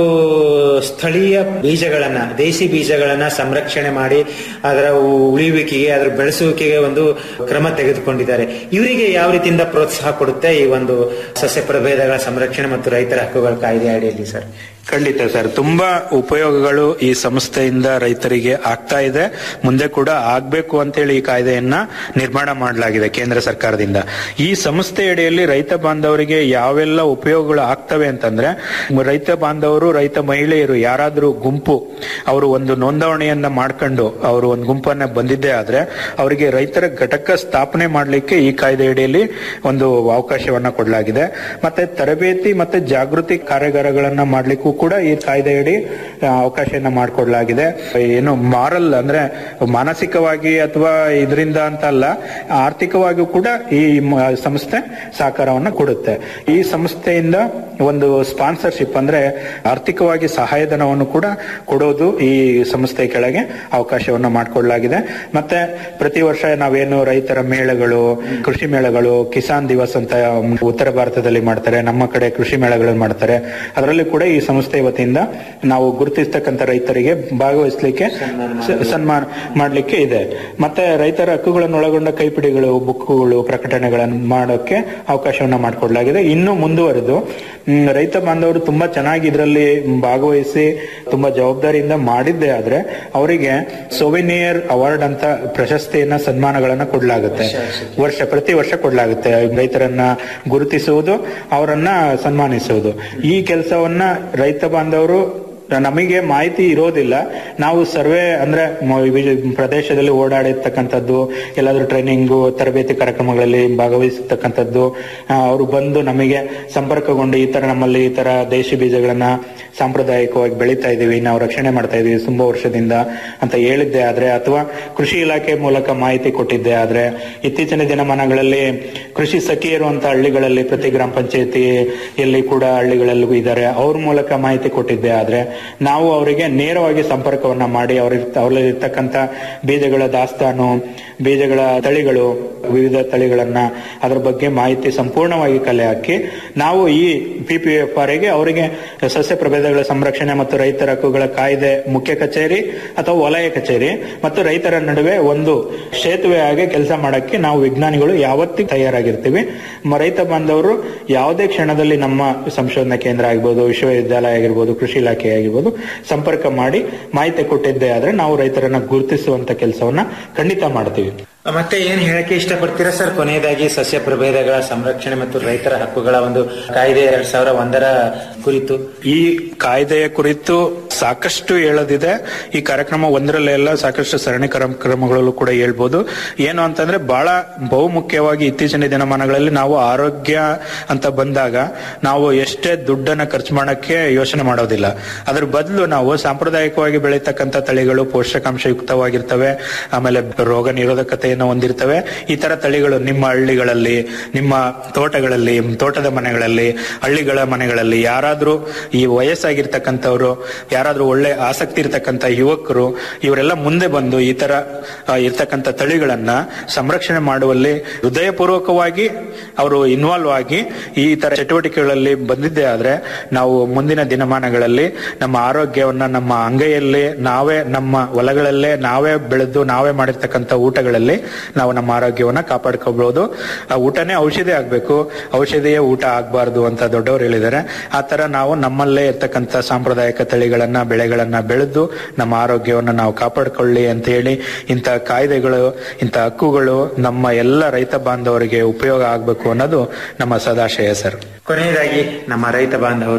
ಸ್ಥಳೀಯ ಬೀಜಗಳನ್ನ ದೇಸಿ ಬೀಜಗಳನ್ನ ಸಂರಕ್ಷಣೆ ಮಾಡಿ ಅದರ ಉಳಿಯುವಿಕೆಗೆ ಅದರ ಬೆಳೆಸುವಿಕೆಗೆ ಒಂದು ಕ್ರಮ ತೆಗೆದುಕೊಂಡಿದ್ದಾರೆ ಇವರಿಗೆ ಯಾವ ರೀತಿಯಿಂದ ಪ್ರೋತ್ಸಾಹ ಕೊಡುತ್ತೆ ಈ ಒಂದು ಸಸ್ಯ ಪ್ರಭೇದಗಳ ಸಂರಕ್ಷಣೆ ಮತ್ತು ರೈತರ ಹಕ್ಕುಗಳ ಕಾಯ್ದೆ ಅಡಿಯಲ್ಲಿ ಸರ್ ಖಂಡಿತ ಸರ್ ತುಂಬಾ ಉಪಯೋಗಗಳು ಈ ಸಂಸ್ಥೆಯಿಂದ ರೈತರಿಗೆ ಆಗ್ತಾ ಇದೆ ಮುಂದೆ ಕೂಡ ಆಗ್ಬೇಕು ಅಂತೇಳಿ ಈ ಕಾಯ್ದೆಯನ್ನ ನಿರ್ಮಾಣ ಮಾಡಲಾಗಿದೆ ಕೇಂದ್ರ ಸರ್ಕಾರದಿಂದ ಈ ಸಂಸ್ಥೆ ಅಡಿಯಲ್ಲಿ ರೈತ ಬಾಂಧವರಿಗೆ ಯಾವೆಲ್ಲ ಉಪಯೋಗಗಳು ಆಗ್ತವೆ ಅಂತಂದ್ರೆ ರೈತ ಬಾಂಧವರು ರೈತ ಮಹಿಳೆಯರು ಯಾರಾದ್ರೂ ಗುಂಪು ಅವರು ಒಂದು ನೋಂದಣಿಯನ್ನ ಮಾಡ್ಕೊಂಡು ಅವರು ಒಂದು ಗುಂಪನ್ನ ಬಂದಿದ್ದೇ ಆದ್ರೆ ಅವರಿಗೆ ರೈತರ ಘಟಕ ಸ್ಥಾಪನೆ ಮಾಡಲಿಕ್ಕೆ ಈ ಕಾಯ್ದೆ ಅಡಿಯಲ್ಲಿ ಒಂದು ಅವಕಾಶವನ್ನ ಕೊಡಲಾಗಿದೆ ಮತ್ತೆ ತರಬೇತಿ ಮತ್ತೆ ಜಾಗೃತಿ ಕಾರ್ಯಾಗಾರಗಳನ್ನ ಮಾಡ್ಲಿಕ್ಕೂ ಕೂಡ ಈ ಕಾಯ್ದೆಯಡಿ ಆ, ಅವಕಾಶವನ್ನ ಮಾಡಿಕೊಡ್ಲಾಗಿದೆ ಏನು ಮಾರಲ್ ಅಂದ್ರೆ ಮಾನಸಿಕವಾಗಿ ಅಥವಾ ಇದರಿಂದ ಅಂತ ಅಲ್ಲ ಆರ್ಥಿಕವಾಗಿಯೂ ಕೂಡ ಈ ಮ- ಸಂಸ್ಥೆ ಸಹಕಾರವನ್ನು ಕೊಡುತ್ತೆ ಈ ಸಂಸ್ಥೆಯಿಂದ ಒಂದು ಸ್ಪಾನ್ಸರ್ಶಿಪ್ ಅಂದ್ರೆ ಆರ್ಥಿಕವಾಗಿ ಸಹಾಯಧನವನ್ನು ಕೂಡ ಕೊಡೋದು ಈ ಸಂಸ್ಥೆ ಕೆಳಗೆ ಅವಕಾಶವನ್ನು ಮಾಡಿಕೊಡ್ಲಾಗಿದೆ ಮತ್ತೆ ಪ್ರತಿ ವರ್ಷ ನಾವೇನು ರೈತರ ಮೇಳಗಳು ಕೃಷಿ ಮೇಳಗಳು ಕಿಸಾನ್ ದಿವಸ್ ಅಂತ ಉತ್ತರ ಭಾರತದಲ್ಲಿ ಮಾಡ್ತಾರೆ ನಮ್ಮ ಕಡೆ ಕೃಷಿ ಮೇಳಗಳನ್ನು ಮಾಡ್ತಾರೆ ಅದರಲ್ಲಿ ಕೂಡ ಈ ಸಂಸ್ಥೆ ವತಿಯಿಂದ ನಾವು ಗುರುತಿಸ್ತಕ್ಕಂಥ ರೈತರಿಗೆ ಭಾಗವಹಿಸಲಿಕ್ಕೆ ಸ- ಸನ್ಮಾನ ಮಾಡಲಿಕ್ಕೆ ಇದೆ ಮತ್ತೆ ರೈತರ ಹಕ್ಕುಗಳನ್ನು ಒಳಗೊಂಡ ಕೈಪಿಡಿಗಳು ಬುಕ್ಗಳು ಪ್ರಕಟಣೆಗಳನ್ನು ಮಾಡೋಕೆ ಅವಕಾಶವನ್ನ ಮಾಡಿಕೊಡ್ಲಾಗಿದೆ ಇನ್ನು ಮುಂದುವರೆದು ಮ್, ರೈತ ಬಾಂಧವರು ತುಂಬಾ ಚೆನ್ನಾಗಿ ಇದರಲ್ಲಿ ಭಾಗವಹಿಸಿ ತುಂಬಾ ಜವಾಬ್ದಾರಿಯಿಂದ ಮಾಡಿದ್ದೇ ಆದ್ರೆ ಅವರಿಗೆ ಸೋವಿನಿಯರ್ ಅವಾರ್ಡ್ ಅಂತ ಪ್ರಶಸ್ತಿಯನ್ನ ಸನ್ಮಾನಗಳನ್ನ ಕೊಡ್ಲಾಗುತ್ತೆ ವರ್ಷ ಪ್ರತಿ ವರ್ಷ ಕೊಡ್ಲಾಗುತ್ತೆ ರೈತರನ್ನ ಗುರುತಿಸುವುದು ಅವರನ್ನ ಸನ್ಮಾನಿಸುವುದು ಈ ಕೆಲಸವನ್ನ ರೈತ ಬಾಂಧವರು ನಮಗೆ ಮಾಹಿತಿ ಇರೋದಿಲ್ಲ ನಾವು ಸರ್ವೆ ಅಂದ್ರೆ ಮ- ವಿ- ಪ್ರದೇಶದಲ್ಲಿ ಓಡಾಡಿರ್ತಕ್ಕಂಥದ್ದು ಎಲ್ಲಾದ್ರೂ ಟ್ರೈನಿಂಗು ತರಬೇತಿ ಕಾರ್ಯಕ್ರಮಗಳಲ್ಲಿ ಭಾಗವಹಿಸತಕ್ಕಂಥದ್ದು ಆ, ಅವರು ಬಂದು ನಮಗೆ ಸಂಪರ್ಕಗೊಂಡು ಈ ತರ ನಮ್ಮಲ್ಲಿ ಈ ತರ ದೇಶಿ ಬೀಜಗಳನ್ನ ಸಾಂಪ್ರದಾಯಿಕವಾಗಿ ಬೆಳೀತಾ ಇದೀವಿ ನಾವು ರಕ್ಷಣೆ ಮಾಡ್ತಾ ಇದೀವಿ ತುಂಬಾ ವರ್ಷದಿಂದ ಅಂತ ಹೇಳಿದ್ದೆ ಆದ್ರೆ ಅಥವಾ ಕೃಷಿ ಇಲಾಖೆ ಮೂಲಕ ಮಾಹಿತಿ ಕೊಟ್ಟಿದ್ದೆ ಆದ್ರೆ ಇತ್ತೀಚಿನ ದಿನಮಾನಗಳಲ್ಲಿ ಕೃಷಿ ಸಖಿಯರು ಅಂತ ಹಳ್ಳಿಗಳಲ್ಲಿ ಪ್ರತಿ ಗ್ರಾಮ ಪಂಚಾಯತಿಯಲ್ಲಿ ಕೂಡ ಹಳ್ಳಿಗಳಲ್ಲೂ ಇದ್ದಾರೆ ಅವ್ರ ಮೂಲಕ ಮಾಹಿತಿ ಕೊಟ್ಟಿದ್ದೆ ಆದ್ರೆ ನಾವು ಅವರಿಗೆ ನೇರವಾಗಿ ಸಂಪರ್ಕವನ್ನ ಮಾಡಿ ಅವ್ರ ಅವರಲ್ಲಿ ಇರ್ತಕ್ಕಂಥ ಬೀಜಗಳ ದಾಸ್ತಾನು ಬೀಜಗಳ ತಳಿಗಳು ವಿವಿಧ ತಳಿಗಳನ್ನ ಅದರ ಬಗ್ಗೆ ಮಾಹಿತಿ ಸಂಪೂರ್ಣವಾಗಿ ಕಲೆ ಹಾಕಿ ನಾವು ಈ ಪಿಪಿಎಫ್ ಆರ್ಗೆ ಅವರಿಗೆ ಸಸ್ಯ ಪ್ರಭೇದಗಳ ಸಂರಕ್ಷಣೆ ಮತ್ತು ರೈತರ ಹಕ್ಕುಗಳ ಕಾಯ್ದೆ ಮುಖ್ಯ ಕಚೇರಿ ಅಥವಾ ವಲಯ ಕಚೇರಿ ಮತ್ತು ರೈತರ ನಡುವೆ ಒಂದು ಸೇತುವೆ ಆಗಿ ಕೆಲಸ ಮಾಡಕ್ಕೆ ನಾವು ವಿಜ್ಞಾನಿಗಳು ಯಾವತ್ತಿಗೂ ತಯಾರಾಗಿರ್ತೀವಿ ಮ- ರೈತ ಬಾಂಧವರು ಯಾವುದೇ ಕ್ಷಣದಲ್ಲಿ ನಮ್ಮ ಸಂಶೋಧನಾ ಕೇಂದ್ರ ಆಗಿರ್ಬೋದು ವಿಶ್ವವಿದ್ಯಾಲಯ ಆಗಿರ್ಬೋದು ಕೃಷಿ ಇಲಾಖೆ ಆಗಿರ್ಬೋದು ಸಂಪರ್ಕ ಮಾಡಿ ಮಾಹಿತಿ ಕೊಟ್ಟಿದ್ದೇ ಆದ್ರೆ ನಾವು ರೈತರನ್ನ ಗುರುತಿಸುವಂತ ಕೆಲಸವನ್ನ ಖಂಡಿತ ಮಾಡ್ತೀವಿ ಮತ್ತೆ ಏನ್ ಹೇಳಕ್ಕೆ ಇಷ್ಟಪಡ್ತೀರಾ ಸರ್ ಕೊನೆಯದಾಗಿ ಸಸ್ಯ ಪ್ರಭೇದಗಳ ಸಂರಕ್ಷಣೆ ಮತ್ತು ರೈತರ ಹಕ್ಕುಗಳ ಒಂದು ಕಾಯ್ದೆ ಎರಡ್ ಸಾವಿರ ಒಂದರ ಕುರಿತು ಈ ಕಾಯ್ದೆಯ ಕುರಿತು ಸಾಕಷ್ಟು ಹೇಳೋದಿದೆ ಈ ಕಾರ್ಯಕ್ರಮ ಒಂದರಲ್ಲೆಲ್ಲ ಸಾಕಷ್ಟು ಸರಣಿ ಕಾರ್ಯಕ್ರಮಗಳಲ್ಲೂ ಕೂಡ ಹೇಳ್ಬೋದು ಏನು ಅಂತಂದ್ರೆ ಬಹಳ ಬಹುಮುಖ್ಯವಾಗಿ ಇತ್ತೀಚಿನ ದಿನಮಾನಗಳಲ್ಲಿ ನಾವು ಆರೋಗ್ಯ ಅಂತ ಬಂದಾಗ ನಾವು ಎಷ್ಟೇ ದುಡ್ಡನ್ನ ಖರ್ಚು ಮಾಡಕ್ಕೆ ಯೋಚನೆ ಮಾಡೋದಿಲ್ಲ ಅದ್ರ ಬದಲು ನಾವು ಸಾಂಪ್ರದಾಯಿಕವಾಗಿ ಬೆಳೀತಕ್ಕಂಥ ತಳಿಗಳು ಪೋಷಕಾಂಶಯುಕ್ತವಾಗಿರ್ತವೆ ಆಮೇಲೆ ರೋಗ ನಿರೋಧಕತೆಯನ್ನು ಹೊಂದಿರ್ತವೆ ಈ ತರ ತಳಿಗಳು ನಿಮ್ಮ ಹಳ್ಳಿಗಳಲ್ಲಿ ನಿಮ್ಮ ತೋಟಗಳಲ್ಲಿ ತೋಟದ ಮನೆಗಳಲ್ಲಿ ಹಳ್ಳಿಗಳ ಮನೆಗಳಲ್ಲಿ ಯಾರಾದ್ರೂ ಈ ವಯಸ್ಸಾಗಿರ್ತಕ್ಕಂಥವ್ರು ಯಾರಾದ್ರೂ ಒಳ್ಳೆ ಆಸಕ್ತಿ ಇರ್ತಕ್ಕಂಥ ಯುವಕರು ಇವರೆಲ್ಲ ಮುಂದೆ ಬಂದು ಈ ತರ ಆ, ಇರ್ತಕ್ಕಂಥ ತಳಿಗಳನ್ನ ಸಂರಕ್ಷಣೆ ಮಾಡುವಲ್ಲಿ ಹೃದಯಪೂರ್ವಕವಾಗಿ ಅವರು ಇನ್ವಾಲ್ವ್ ಆಗಿ ಈ ತರ ಚಟುವಟಿಕೆಗಳಲ್ಲಿ ಬಂದಿದ್ದೇ ಆದ್ರೆ ನಾವು ಮುಂದಿನ ದಿನಮಾನಗಳಲ್ಲಿ ನಮ್ಮ ಆರೋಗ್ಯವನ್ನ ನಮ್ಮ ಅಂಗೈಯಲ್ಲಿ ನಾವೇ ನಮ್ಮ ಹೊಲಗಳಲ್ಲೇ ನಾವೇ ಬೆಳೆದು ನಾವೇ ಮಾಡಿರ್ತಕ್ಕಂಥ ಊಟಗಳಲ್ಲಿ ನಾವು ನಮ್ಮ ಆರೋಗ್ಯವನ್ನ ಕಾಪಾಡ್ಕೋಬಹುದು ಆ ಊಟನೇ ಔಷಧಿ ಆಗ್ಬೇಕು ಔಷಧಿಯೇ ಊಟ ಆಗ್ಬಾರ್ದು ಅಂತ ದೊಡ್ಡವರು ಹೇಳಿದ್ದಾರೆ ಆ ತರ ನಾವು ನಮ್ಮಲ್ಲೇ ಇರ್ತಕ್ಕಂಥ ಸಾಂಪ್ರದಾಯಿಕ ತಳಿಗಳನ್ನ ಬೆಳೆಗಳನ್ನ ಬೆಳೆದು ನಮ್ಮ ಆರೋಗ್ಯವನ್ನ ನಾವು ಕಾಪಾಡ್ಕೊಳ್ಳಿ ಅಂತ ಹೇಳಿ ಇಂಥ ಕಾಯ್ದೆಗಳು ಇಂಥ ಹಕ್ಕುಗಳು ನಮ್ಮ ಎಲ್ಲ ರೈತ ಬಾಂಧವರಿಗೆ ಉಪಯೋಗ ಆಗ್ಬೇಕು ಅನ್ನೋದು ನಮ್ಮ ಸದಾಶಯ ಸರ್ ಕೊನೆಯದಾಗಿ ನಮ್ಮ ರೈತ ಬಾಂಧವರು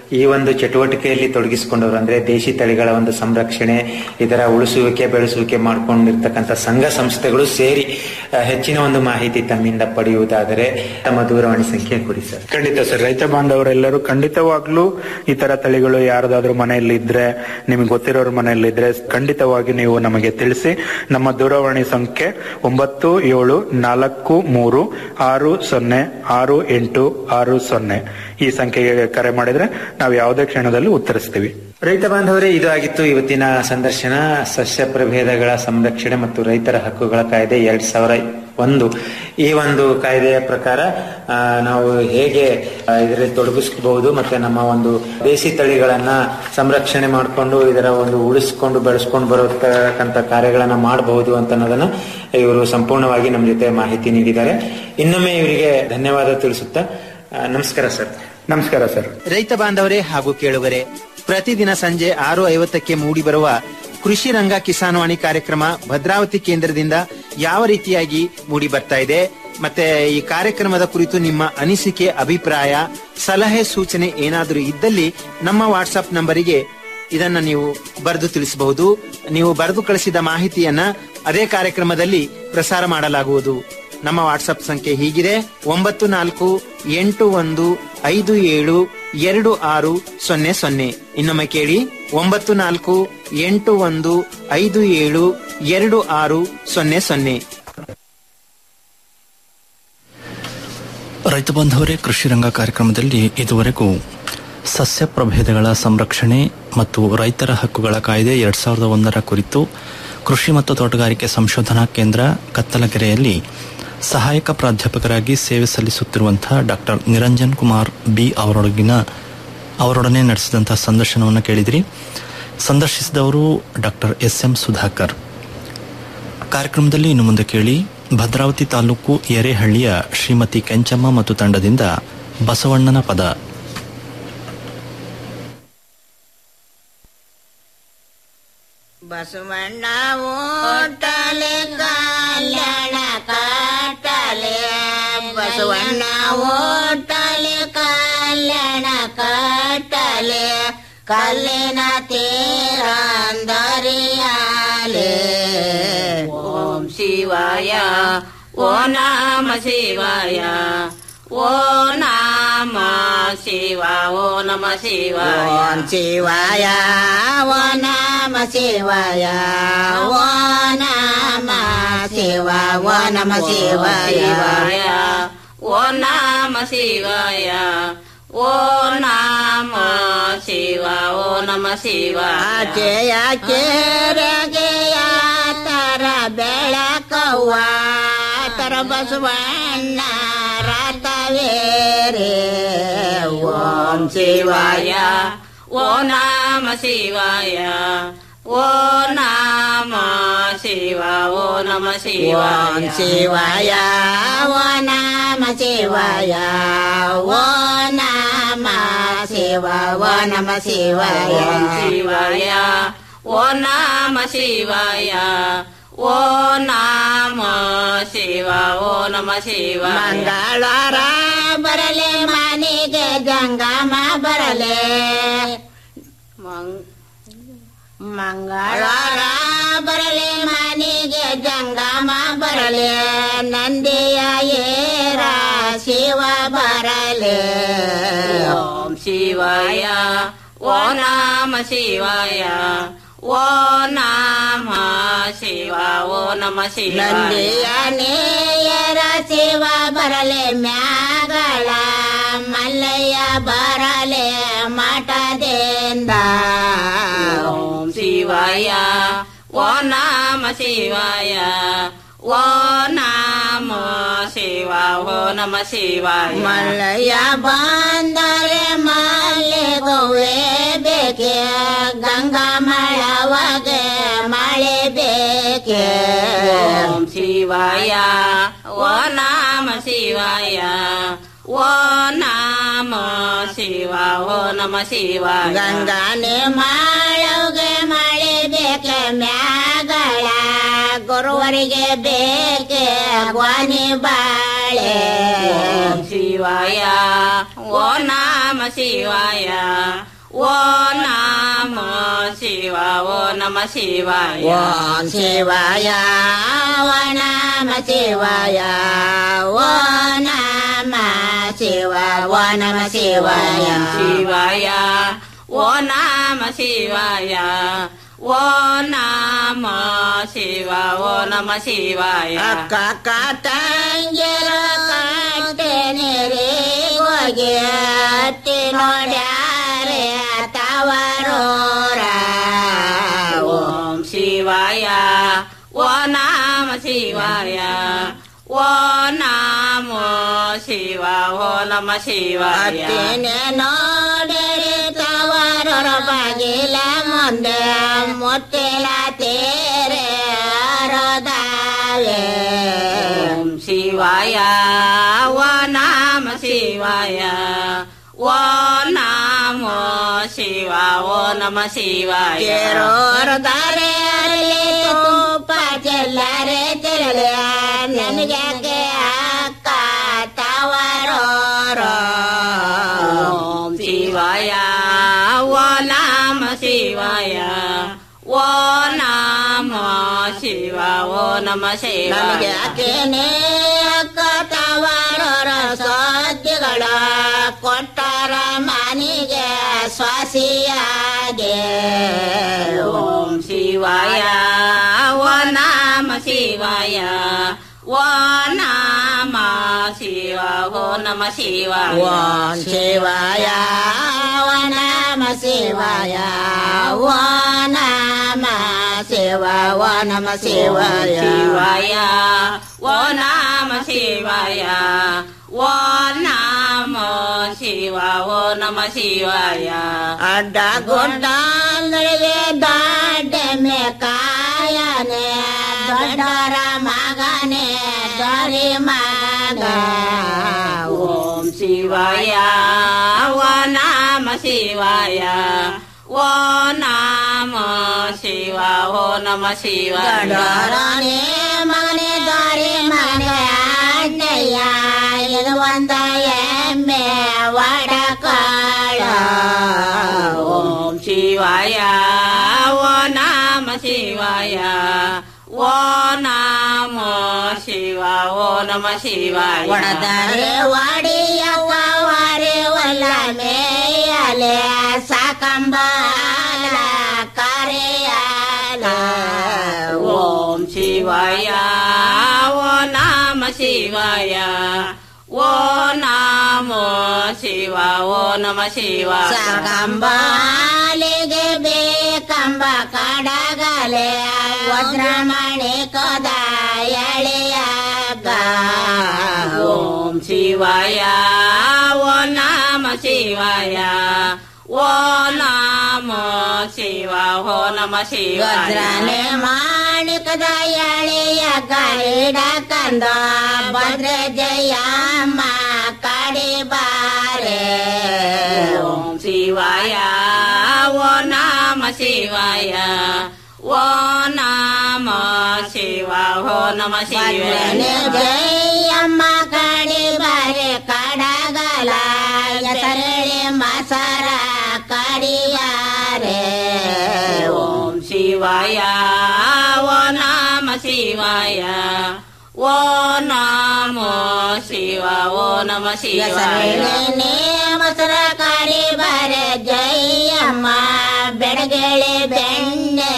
ಈ ಒಂದು ಚಟುವಟಿಕೆಯಲ್ಲಿ ತೊಡಗಿಸಿಕೊಂಡವರು ಅಂದ್ರೆ ದೇಶಿ ತಳಿಗಳ ಒಂದು ಸಂರಕ್ಷಣೆ ಇದರ ಉಳಿಸುವಿಕೆ ಬೆಳೆಸುವಿಕೆ ಮಾಡ್ಕೊಂಡಿರ್ತಕ್ಕಂಥ ಸಂಘ ಸಂಸ್ಥೆಗಳು ಸೇರಿ ಆ, ಹೆಚ್ಚಿನ ಒಂದು ಮಾಹಿತಿ ತಮ್ಮಿಂದ ಪಡೆಯುವುದಾದರೆ ತಮ್ಮ ದೂರವಾಣಿ ಸಂಖ್ಯೆ ಕೊಡಿ ಸರ್ ಖಂಡಿತ ಸರ್ ರೈತ ಬಾಂಧವರೆಲ್ಲರೂ ಖಂಡಿತವಾಗ್ಲೂ ಈ ತರ ತಳಿಗಳು ಯಾರದಾದ್ರೂ ಮನೆಯಲ್ಲಿ ಇದ್ರೆ ನಿಮಗೆ ಗೊತ್ತಿರೋರ ಮನೆಯಲ್ಲಿ ಇದ್ರೆ ಖಂಡಿತವಾಗಿ ನೀವು ನಮಗೆ ತಿಳಿಸಿ ನಮ್ಮ ದೂರವಾಣಿ ಸಂಖ್ಯೆ ಒಂಬತ್ತು ಏಳು ನಾಲ್ಕು ಮೂರು ಆರು ಸೊನ್ನೆ ಆರು ಎಂಟು ಆರು ಸೊನ್ನೆ ಈ ಸಂಖ್ಯೆಗೆ ಕರೆ ಮಾಡಿದ್ರೆ ನಾವು ಯಾವುದೇ ಕ್ಷಣದಲ್ಲಿ ಉತ್ತರಿಸ್ತೀವಿ ರೈತ ಬಾಂಧವರೇ ಇದು ಆಗಿತ್ತು ಇವತ್ತಿನ ಸಂದರ್ಶನ ಸಸ್ಯ ಪ್ರಭೇದಗಳ ಸಂರಕ್ಷಣೆ ಮತ್ತು ರೈತರ ಹಕ್ಕುಗಳ ಕಾಯ್ದೆ ಎರಡ್ ಸಾವಿರ ಒಂದು ಈ ಒಂದು ಕಾಯ್ದೆಯ ಪ್ರಕಾರ ಆ, ನಾವು ಹೇಗೆ ಆ, ಇದರಲ್ಲಿ ತೊಡಗಿಸ್ಕೋಬಹುದು ಮತ್ತೆ ನಮ್ಮ ಒಂದು ದೇಸಿ ತಳಿಗಳನ್ನ ಸಂರಕ್ಷಣೆ ಮಾಡಿಕೊಂಡು ಇದರ ಒಂದು ಉಳಿಸ್ಕೊಂಡು ಬೆಳೆಸ್ಕೊಂಡು ಬರತಕ್ಕಂತ ಕಾರ್ಯಗಳನ್ನ ಮಾಡಬಹುದು ಅಂತ ಅನ್ನೋದನ್ನ ಇವರು ಸಂಪೂರ್ಣವಾಗಿ ನಮ್ಮ ಜೊತೆ ಮಾಹಿತಿ ನೀಡಿದ್ದಾರೆ ಇನ್ನೊಮ್ಮೆ ಇವರಿಗೆ ಧನ್ಯವಾದ ತಿಳಿಸುತ್ತಾ ಆ, ನಮಸ್ಕಾರ ಸರ್ ನಮಸ್ಕಾರ ಸರ್ ರೈತ ಬಾಂಧವರೇ ಹಾಗೂ ಕೇಳುಗರೆ ಪ್ರತಿದಿನ ಸಂಜೆ ಆರು ಐವತ್ತಕ್ಕೆ ಮೂಡಿಬರುವ ಕೃಷಿ ರಂಗ ಕಿಸಾನ್ವಾಣಿ ಕಾರ್ಯಕ್ರಮ ಭದ್ರಾವತಿ ಕೇಂದ್ರದಿಂದ ಯಾವ ರೀತಿಯಾಗಿ ಮೂಡಿ ಬರ್ತಾ ಇದೆ ಮತ್ತೆ ಈ ಕಾರ್ಯಕ್ರಮದ ಕುರಿತು ನಿಮ್ಮ ಅನಿಸಿಕೆ ಅಭಿಪ್ರಾಯ ಸಲಹೆ ಸೂಚನೆ ಏನಾದರೂ ಇದ್ದಲ್ಲಿ ನಮ್ಮ ವಾಟ್ಸ್ಆಪ್ ನಂಬರಿಗೆ ಇದನ್ನ ನೀವು ಬರೆದು ತಿಳಿಸಬಹುದು ನೀವು ಬರೆದು ಕಳಿಸಿದ ಮಾಹಿತಿಯನ್ನ ಅದೇ ಕಾರ್ಯಕ್ರಮದಲ್ಲಿ ಪ್ರಸಾರ ಮಾಡಲಾಗುವುದು ನಮ್ಮ ವಾಟ್ಸ್ಆಪ್ ಸಂಖ್ಯೆ ಹೀಗಿದೆ ಒಂಬತ್ತು ನಾಲ್ಕು ಎಂಟು ಒಂದು ಐದು ಏಳು ಎರಡು ಆರು ಸೊನ್ನೆ ಸೊನ್ನೆ ಇನ್ನೊಮ್ಮೆ ಕೇಳಿ ಒಂಬತ್ತು ನಾಲ್ಕು ಎಂಟು ಒಂದು ಐದು ಏಳು ಎರಡು ಆರು ಸೊನ್ನೆ ಸೊನ್ನೆ ರೈತ ಬಾಂಧವರೇ ಕೃಷಿ ರಂಗ ಕಾರ್ಯಕ್ರಮದಲ್ಲಿ ಇದುವರೆಗೂ ಸಸ್ಯ ಪ್ರಭೇದಗಳ ಸಂರಕ್ಷಣೆ ಮತ್ತು ರೈತರ ಹಕ್ಕುಗಳ ಕಾಯ್ದೆ ಎರಡ್ ಸಾವಿರದ ಒಂದರ ಕುರಿತು ಕೃಷಿ ಮತ್ತು ತೋಟಗಾರಿಕೆ ಸಂಶೋಧನಾ ಕೇಂದ್ರ ಕತ್ತಲಗೆರೆಯಲ್ಲಿ ಸಹಾಯಕ ಪ್ರಾಧ್ಯಾಪಕರಾಗಿ ಸೇವೆ ಸಲ್ಲಿಸುತ್ತಿರುವಂತಹ ಡಾಕ್ಟರ್ ನಿರಂಜನ್ ಕುಮಾರ್ ಬಿ ಅವರೊಳಗಿನ ಅವರೊಡನೆ ನಡೆಸಿದಂತಹ ಸಂದರ್ಶನವನ್ನು ಕೇಳಿದಿರಿ ಸಂದರ್ಶಿಸಿದವರು ಡಾಕ್ಟರ್ ಎಸ್ ಎಂ ಸುಧಾಕರ್ ಕಾರ್ಯಕ್ರಮದಲ್ಲಿ ಇನ್ನು ಮುಂದೆ ಕೇಳಿ ಭದ್ರಾವತಿ ತಾಲೂಕು ಎರೆಹಳ್ಳಿಯ ಶ್ರೀಮತಿ ಕೆಂಚಮ್ಮ ಮತ್ತು ತಂಡದಿಂದ ಬಸವಣ್ಣನ ಪದ ಬಸವಣ್ಣ ಓಟಲೆ ಕಲ್ಯಾಣ ಕಟ್ಟಲೆ ಬಸವಣ್ಣ ಓಟಲೆ ಕಲ್ಯಾಣ ಕಟ್ಟಲೆ ಕಲ್ಲಿನ ತೀರಂದರಿಯಾಲೆ ಓಂ ಶಿವಾಯ ಓ ನಾಮ ಶಿವಾಯ ಓ ನಾಮ ಶಿವ ಓ ನಮ ಶಿವಾಯ ಓಂ ಶಿವಾಯ ಓ ನಾಮ ಶಿವಾಯ ಓ ನಾಮ ಶಿವ ಓ ನಮ ಶಿವಾಯ ಓ ನಾಮ ಶಿವಾಯ ಓ ನಾಮ ಶಿವ ಓ ನಮ ಶಿವ ಜಯ ಕೆರೆಗೆಯ ತರ ಬೆಳಕವ್ವ ತರ ಬಸವಣ್ಣ ರಾತವೇರೆ ಓಂ ಶಿವಾಯ ಓ ನಾಮ ಶಿವಾಯ ಓ ನಾಮ ಶಿವ ಓ ನಮ ಶಿವ ಓಂ ಶಿವಾಯ ಓ ನಾಮ ಶಿವಾಯ ಓ ನಾಮ ಶಿವ ಓ ನಮ ಶಿವಾಯ ಶಿವಾಯ ಓ ನಾಮ ಶಿವಾಯ ಓ ನಾಮ ಶಿವ ಓ ನಮ ಶಿವ ಮಂಗಳವಾರ ಬರಲೆ ಮನೆಗೆ ಜಂಗಮ ಬರಲೆ ಮಂಗಳವಾರ ಬರಲೆ ಮನೆಗೆ ಜಂಗಮ ಬರಲೆ ನಂದಿಯ ಏರ ಶಿವ ಬರಲೆ ಓಂ ಶಿವಾಯ ಓ ನಾಮ ಶಿವಾಯ ಓ ನಾಮ ಶಿವ ಓ ನಮ ಶಿವ ನಂದಿಯ ನೇಯರ ಶಿವ ಬರಲೆ ಮ್ಯಾಗಳ ಮಲ್ಲಯ್ಯ ಬರಲೆ ಮಠದಿಂದ ಓಂ ಶಿವಾಯ ಓ ನಾಮ ಶಿವಾಯ ಓ ನಾಮ ಶಿವ ಓ ನಮ ಶಿವಾಯ ಮಲ್ಲಯ್ಯ ಬಂದರೆ ಮಲ್ಲೆ ಗೋವೆ ಬೇಕೆ ಗಂಗಾ ಮಳವಗೆ ಮಳೆ ಬೇಕೆ ಓಂ ಶಿವಾಯ ಓ ನಾಮ ಶಿವಾಯ ಓ ನಾಮ ಶಿವ ಓ ನಮ ಶಿವ ಗಂಗಾನೆ ಮಾಳವ್ಗೆ ಮಳೆ ಬೇಕೆ ಮ್ಯಾಗಳ ಗುರುವರಿಗೆ ಬೇಕೆ ಗ್ವಾನಿ ಬಾಳೆ ಓಂ ಶಿವಾಯ ಓ ಓ ನಾಮ ಶಿವಾಯ ಓ ನಾಮ ಶಿವ ಓ ನಮ ಶಿವಾಯ ಓಂ ಶಿವಾಯ ಓ ನಮ ಶಿವಾಯ ಓ ನಮ ಶಿವ ಓ ನಮ ಶಿವಾಯ ಶಿವಾಯ ಓ ನಮ ಶಿವಾಯ ಓ ನಮ ಶಿವ ಓ ನಮ ಶಿವಾಯ ಅಕ್ಕ ತಂಗಿರ ಕಟ್ಟೆನೆರೆ ಹೋಗಿ ಅತ್ತಿ ನೋಡ್ಯಾರೆ ತವರೋರ ಓಂ ಶಿವಾಯ ಓ ನಾಮ ಶಿವಾಯ ಓ ನಾಮ ಶಿವ ಓ ನಮ ಶಿವಾಯ ನೋಡಿರಿ ತವರೋರ ಬಾಗಿಲ ಮುಂದೆ ಮುತ್ತಿಲ ತೇರೆ ಅರದಾವೆ ಓಂ ಶಿವಾಯ ಓ ನಾಮ ಶಿವಾಯ ಓ ನಾಮ ಶಿವ ಓ ನಮ ಶಿವಾಯ ಕೇರೋರದಾರೆ ಅರಳಿ ತುಪ್ಪ ಚೆಲ್ಲರೆ ತಿರಲೆ ನನಗೆ ಅಕ್ಕ ತವರೋರ ಓಂ ಶಿವಾಯ ಓ ನಾಮ ಶಿವಾಯ ಓ ನಾಮ ಶಿವ ಓ ನಮ ಶಿವ ನನಗೆ ಯಾಕೆನೇ ಅಕ್ಕ ತವರೋರ ಸದ್ಯಗಳ ಕೊಟ್ಟರ ಮನಿಗೆ ಸ್ವಾಸಿಯಾಗೆ ಓಂ ಶಿವಾಯ ಓ ನಾಮ ಶಿವಾಯ ಓ ನಾಮ ಶಿವ ಓ ನಮ ಶಿವಾಯ ಓಂ ಶಿವಾಯ ಓ ನಮ ಶಿವಾಯ ಓ ನಮ ಶಿವ ಓ ನಮ ಶಿವಾಯ ಶಿವಾಯ ಓ ನಾಮ ಶಿವಾಯ ಓ ನಾಮ ಶಿವ ಓ ನಮ ಶಿವಾಯ ಅಡ್ಡ ಗುಡ್ಡ ನಡುವೆ ದಾಡ್ಡ ಮೇ ಕಾಯನೆ ದೊಡ್ಡರ ಮಗನೆ ದೊರೆ ಮಗ ಓಂ ಶಿವಾಯ ಓ ನಾಮ ಶಿವಾಯ ಓ ನಾಮ ಶಿವ ಓ ನಮ ಶಿವ ದೊಡ್ಡರನೇ ಮಗನೆ ದೊರೆ ಮಗನೆ ಅಣ್ಣಯ್ಯ ಇದು ಒಂದ ಎಮ್ಮೆ ವಡಕಾಳ ಓಂ ಶಿವಾಯ ಓ ನಾಮ ಶಿವಾಯ ಓ ನಾಮ ಶಿವ ಓ ನಮ ಶಿವಾಯ ಒಡದರೆ ಒಡಿಯವ್ವ ವಾರೆ ಒಲ್ಲ ಮೇಯಲೆ ಸಾಕಂಬಾಲ ಕರೆಯಲ ಓಂ ಶಿವಾಯ ಓ ನಾಮ ಶಿವಾಯ ಓ ನಾಮ ಶಿವ ಓ ನಮ ಶಿವ ಸಾಕಂಬಾಲಿಗೆ ಬೇಕಂಬ ಕಡಗಲೆ ವಜ್ರಮಣಿ ಕದ ಎಳೆಯಾಗ ಓಂ ಶಿವಾಯ ಓ ನಾಮ ಶಿವಾಯ ಓ ನಾಮ ಶಿವ ಓ ನಮ ಶಿವ ವಜ್ರನೆ ಮಾಣಿಕದ ಎಳೆಯ ಗರಿಡ ಕಂದ ಭದ್ರ ಜಯಮ್ಮ ಕಡಿ ಬಾರೆ ಓಂ ಶಿವಾಯ ಓ ನಾಮ ಶಿವಾಯ ಓ ನಾಮ ಶಿವ ಓ ನಮ ಶಿವ ಜಯಮ್ಮ ಕಡಿ ಬಾರೆ ಕಡಗಲ ಹೆಸರಳಿ ಮಸರ ಕಡಿಯಾರೆ ಓಂ ಶಿವಾಯ ಓ ನಾಮ ಶಿವಾಯ ಓ ನಾಮ ಶಿವ ಓ ನಮ ಶಿವ ಮಸರ ಕಡಿ ಬಾರೆ ಜಯಮ್ಮ ಬೆಡಗೆಳೆ ಬೆಣ್ಣೆ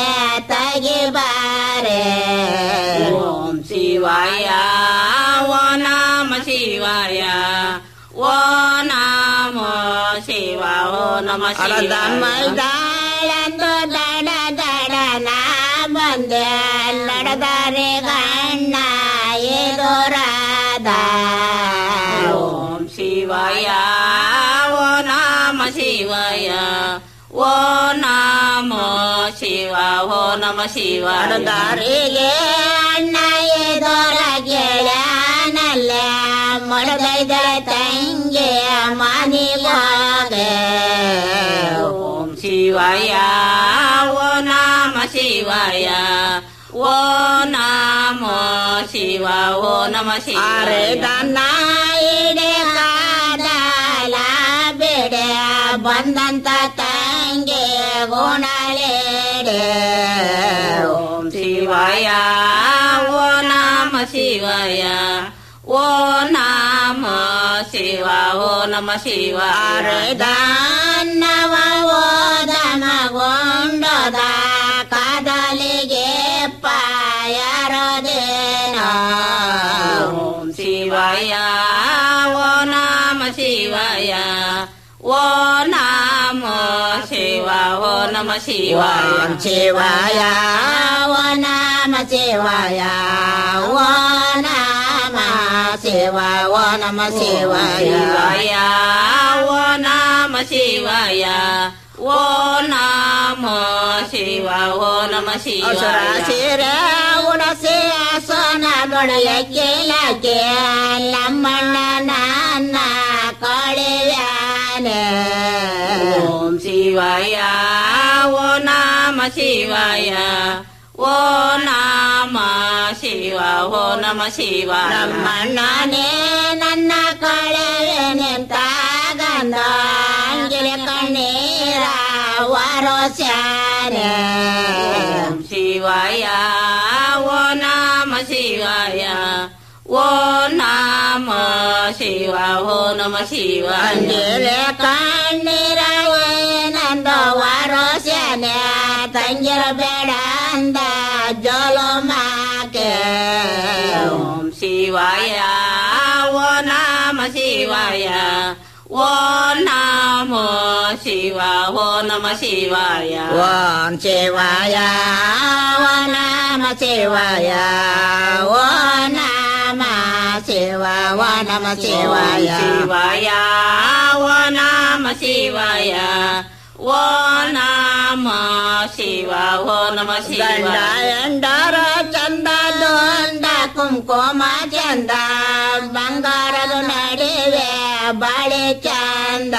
ತಗಿಬಾರೆ ಓಂ ಶಿವಾಯ ಓ ನಾಮ ಶಿವಾಯ ಓ ನಾಮ ಶಿವ ಓ ನಮ ಶಿವ ಮೈದಾಳಂದು ದಡ ದಡ ನಾ ಬಂದೆ ನಡೆದರೆ ಗಣ್ಣ ಎದುರಾದ ಓಂ ಶಿವಾಯ ಓ ನಾಮ ಶಿವಾಯ ಓ ನಾಮ ಶಿವ ಓ ನಮ ಶಿವ ದಾರಿಗೆ ಅಣ್ಣ ಎದುರ ಗೆಳನಲ್ಲ ಮಡದೈದ ತಂಗೆ ಮನಿಗೆ ಓಂ ಶಿವಾಯ ಓ ನಾಮ ಶಿವಾಯ ಓ ನಾಮ ಶಿವ ಓ ನಮ ಶಿವ ದನ್ನ ಇಡೆ ಕಾದಲ ಬಂದಂತ ತಂಗೆ ಗುಣಲೇಡೆ ಓಂ ಶಿವಾಯ ಓ ನಾಮ ಶಿವಾಯ ಓ ನಾಮ ಶಿವ ಓ ನಮ ಶಿವ ದಾನವ ಓದನ ಗೊಂಡದ ಕಾದಲಿಗೆ ಪಾಯರದೇನ ಓಂ ಶಿವಾಯ ಓ ನಾಮ ಶಿವಾಯ ಓ ನಾಮ ಶಿವ ಓ ನಮ ಶಿವ ಶಿವಾಯ ಓ ನಾಮ ಶಿವಾಯ ಓ ನಾಮ ಶಿವ ಓ ನಮ ಶಿವಾಯ ಓ ನಾಮ ಶಿವಾಯ ಓ ನಾಮ ಶಿವ ಓ ನಮ ಶಿವ ಶಿರ ಉಣಸಿ ಆಸನದೊಳಗೆ ಲಗೆ ನಮ್ಮಣ್ಣ ನನ್ನ ಕಳೆಯಾನೆ ಓಂ ಶಿವಾಯ ಓ ನಾಮ ಶಿವಾಯ ಓ ನಾಮ ಶಿವ ಓ ನಮ ಶಿವ ನಮ್ಮಣ್ಣನೇ ನನ್ನ ಕಳೆಯನೆಂತ ಗಂಧ ಅಂಗಿಲ ಕಣ್ಣೀರ ವರೋಸ್ಯಾನೆ ಓಂ ಶಿವಾಯ ಓ ನಾಮ ಶಿವಾಯ ಓ ನಾಮ ಶಿವ ಓ ನಮ ಶಿವ ಅಂಗಿಲ ಕಣ್ಣೀರ ಏನಂದ ವರೋಸ್ಯಾನೆ ತಂಗಿರ ಬೇಡ ಅಂದ ಜೋಲಮಾಕೆ ಓಂ ಶಿವಾಯ ಓ ನಾಮ ಶಿವಾಯ ಓ ನಾಮ ಶಿವ ಓ ನಮ ಶಿವಾಯ ಓಂ ಶಿವಾಯ ಓ ನಾಮ ಶಿವಾಯ ಓ ನಾಮ ಶಿವ ಓ ನಮ ಶಿವಾಯ ಶಿವಾಯ ಓ ನಾಮ ಶಿವಾಯ ಓ ನಾಮ ಶಿವ ಓ ನಮ ಶಿವ ಎಂಡರ ಚಂದ ದೊಂದ ಕುಂಕುಮ ಚಂದ ಬಂಗಾರದ ನಡುವೆ ಬಾಳೆ ಚಂದ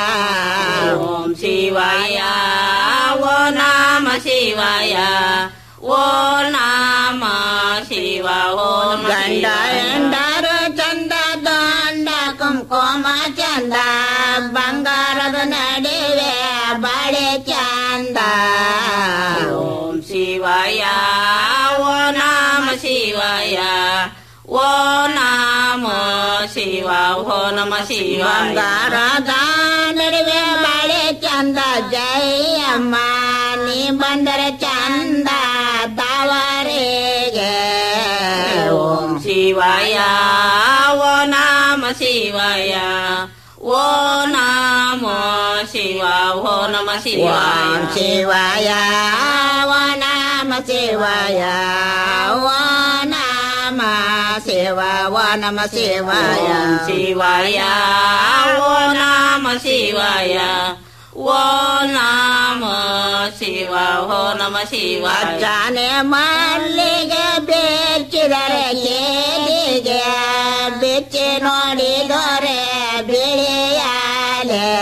ಓಂ ಶಿವಾಯ ಓ ನಾಮ ಶಿವಾಯ ಓ ನಾಮ ಶಿವ ಓ ಗಂಡ ಎಂಡರ ಚಂದ ದೊಂಡ ಕುಂಕುಮ ಚಂದ ಬಂಗಾರದ ನಡುವೆ ಬಾಳೆ ಚಂದ ಓಂ ಶಿವಾಯ ಓ ನಾಮ ಶಿವಾಯ ಓ ನಾಮ ಶಿವ ಓ ನಮ ಶಿವ ಬಂಗಾರದ ನಡುವೆ ಬಾಳೆ ಚಂದ ಜಯಮ್ಮ ನೀ ಬಂದರೆ ಚಂದ ತಾವರೆಗೆ ಓಂ ಶಿವಾಯ ಓ ನಾಮ ಶಿವಾಯ ಓ ನಾಮ ಶಿವ ಓ ನಮ ಶಿವ ಶಿವಾಯ ಓ ನಾಮ ಶಿವಾಯ ಓ ನಾಮ ಶಿವ ಓ ನಮ ಶಿವಾಯ ಶಿವಾಯ ಓ ನಾಮ ಶಿವಾಯ ಓ ನಾಮ ಶಿವ ಓ ನಮ ಶಿವ ಜಾನೆ ಮಲ್ಲಿಗೆ ಬೆಚ್ಚಿದರೆ ಕೇದಿಗೆ ಬೆಚ್ಚಿ ನೋಡಿದೊರೆ ಬಿಳಿಯಾಲೆ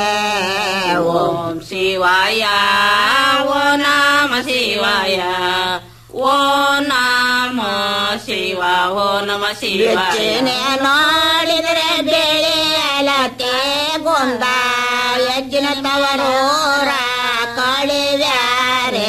ಓಂ ಶಿವಾಯ ಓ ನಾಮ ಶಿವಾಯ ಓ ನಾಮ ಶಿವ ಓ ನಮ ಶಿವ ನೋಡಿದರೆ ಬೆಳೆಯಲತೆ ಗೊಂದ ಯಜ್ಞ ತವರೂರ ಕಳಿವ್ಯಾರೆ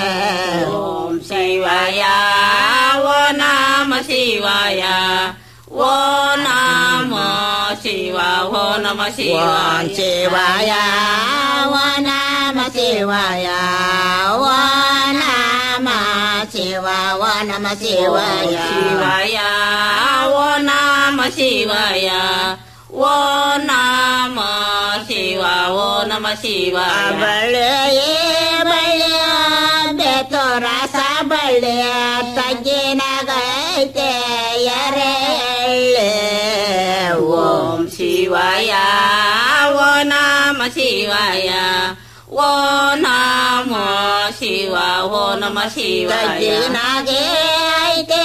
ಓಂ ಶಿವಾಯ ಓ ನಾಮ ಶಿವಾಯ ಓ ನಾಮ ಶಿವ ಓ ನಮ ಶಿವ ಶಿವಾಯ ಓ ನಾಮ ಶಿವಾಯ ಓ ನಾಮ ಶಿವ ಓ ನಮ ಶಿವಾಯ ಶಿವಾಯ ಓ ನಾಮ ಶಿವಾಯ ಓ ನಾಮ ಶಿವ ಓ ನಮ ಶಿವ ಬಳ್ಳೆಯೇ ಬಳ್ಳೆ ಬೆತ್ತು ರಸ ಬಳ್ಳೆ ತಗ್ಗಿನಾಗೈತೆ ಎರೆ ಓಂ ಶಿವಾಯ ಓ ನಾಮ ಶಿವಾಯ ಓ ನಾಮ ಶಿವ ಓ ನಮ ಶಿವ ತಗ್ಗಿನಾಗೆ ಐತೆ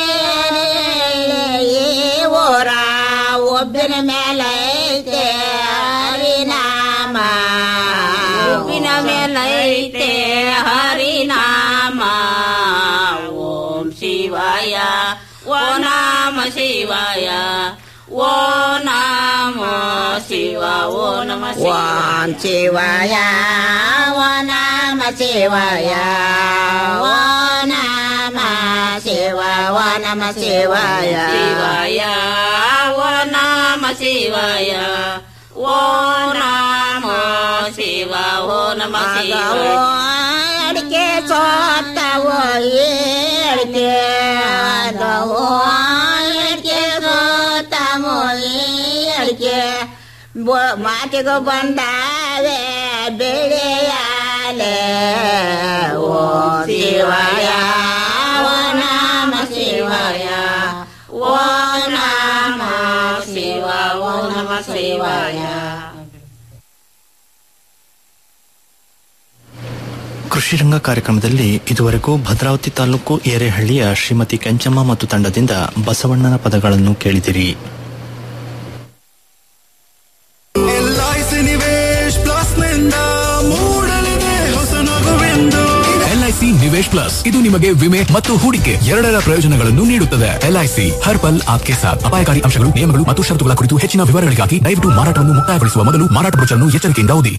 ಈ ಓರ ಒಬ್ಬಿನ ಮೇಲೆ ಐತೆ ಹರಿನಾಮ ಒಬ್ಬಿನ ಮೇಲೆ ಐತೆ ಹರಿನಾಮ ಓಂ ಶಿವಾಯ ಓ ನಾಮ ಶಿವಾಯ ಓ ನಾಮ ಶಿವ ಓ ನಮ ಓಂ ಶಿವಾಯ ಓ ನಮ ಶಿವಾಯ ಓ ನಮ ಶಿವ ಓ ನಮ ಶಿವಾಯ ಶಿವಾಯ ಓ ನಮ ಶಿವಾಯ ಓ ನಮ ಶಿವ ಓ ನಮ ಶಿವ ಅಡಿಕೆ ಸೋತ್ತವೋ ಅಡಿಕೆ ಆದವೋ ಅಡಿಕೆ ಸೋತಮೋ ಅಡಿಕೆ ಮಾತಿಗೂ ಬಂದಾವೆ ಬೆಳೆಯಾಲೆ ಓ ಶಿವಾಯ ಓ ನಮ ಶಿವಾಯ ಓ ನಮ ಶಿವ ಓ ನಮ ಶಿವಾಯ ಕೃಷಿ ರಂಗ ಕಾರ್ಯಕ್ರಮದಲ್ಲಿ ಇದುವರೆಗೂ ಭದ್ರಾವತಿ ತಾಲೂಕು ಏರೆಹಳ್ಳಿಯ ಶ್ರೀಮತಿ ಕೆಂಚಮ್ಮ ಮತ್ತು ತಂಡದಿಂದ ಬಸವಣ್ಣನ ಪದಗಳನ್ನು ಕೇಳಿದಿರಿ ಎಲ್ಐಸಿ ನಿವೇಶ್ ಪ್ಲಸ್ ನಿಂದ ಮೂಡಲಿದೆ ಹೊಸ ನಗುವೆಂದು ಎಲ್ಐಸಿ ನಿವೇಶ್ ಪ್ಲಸ್ ಇದು ನಿಮಗೆ ವಿಮೆ ಮತ್ತು ಹೂಡಿಕೆ ಎರಡರ ಪ್ರಯೋಜನಗಳನ್ನು ನೀಡುತ್ತದೆ ಎಲ್ಐಸಿ ಹರ್ ಪಲ್ ಆಪ್ಕೆ ಸಾಥ್ ಅಪಾಯಕಾರಿ ಅಂಶಗಳು ನಿಯಮಗಳು ಮತ್ತು ಷರತ್ತುಗಳ ಕುರಿತು ಹೆಚ್ಚಿನ ವಿವರಗಳಿಗಾಗಿ ದಯವಿಟ್ಟು ಮಾರಾಟವನ್ನು ಮುಕ್ತಾಯಗೊಳಿಸುವ ಮೊದಲು ಮಾರಾಟ ಬ್ರೋಚರ್ನ್ನು ಎಚ್ಚರಿಕೆಯಿಂದ ಓದಿ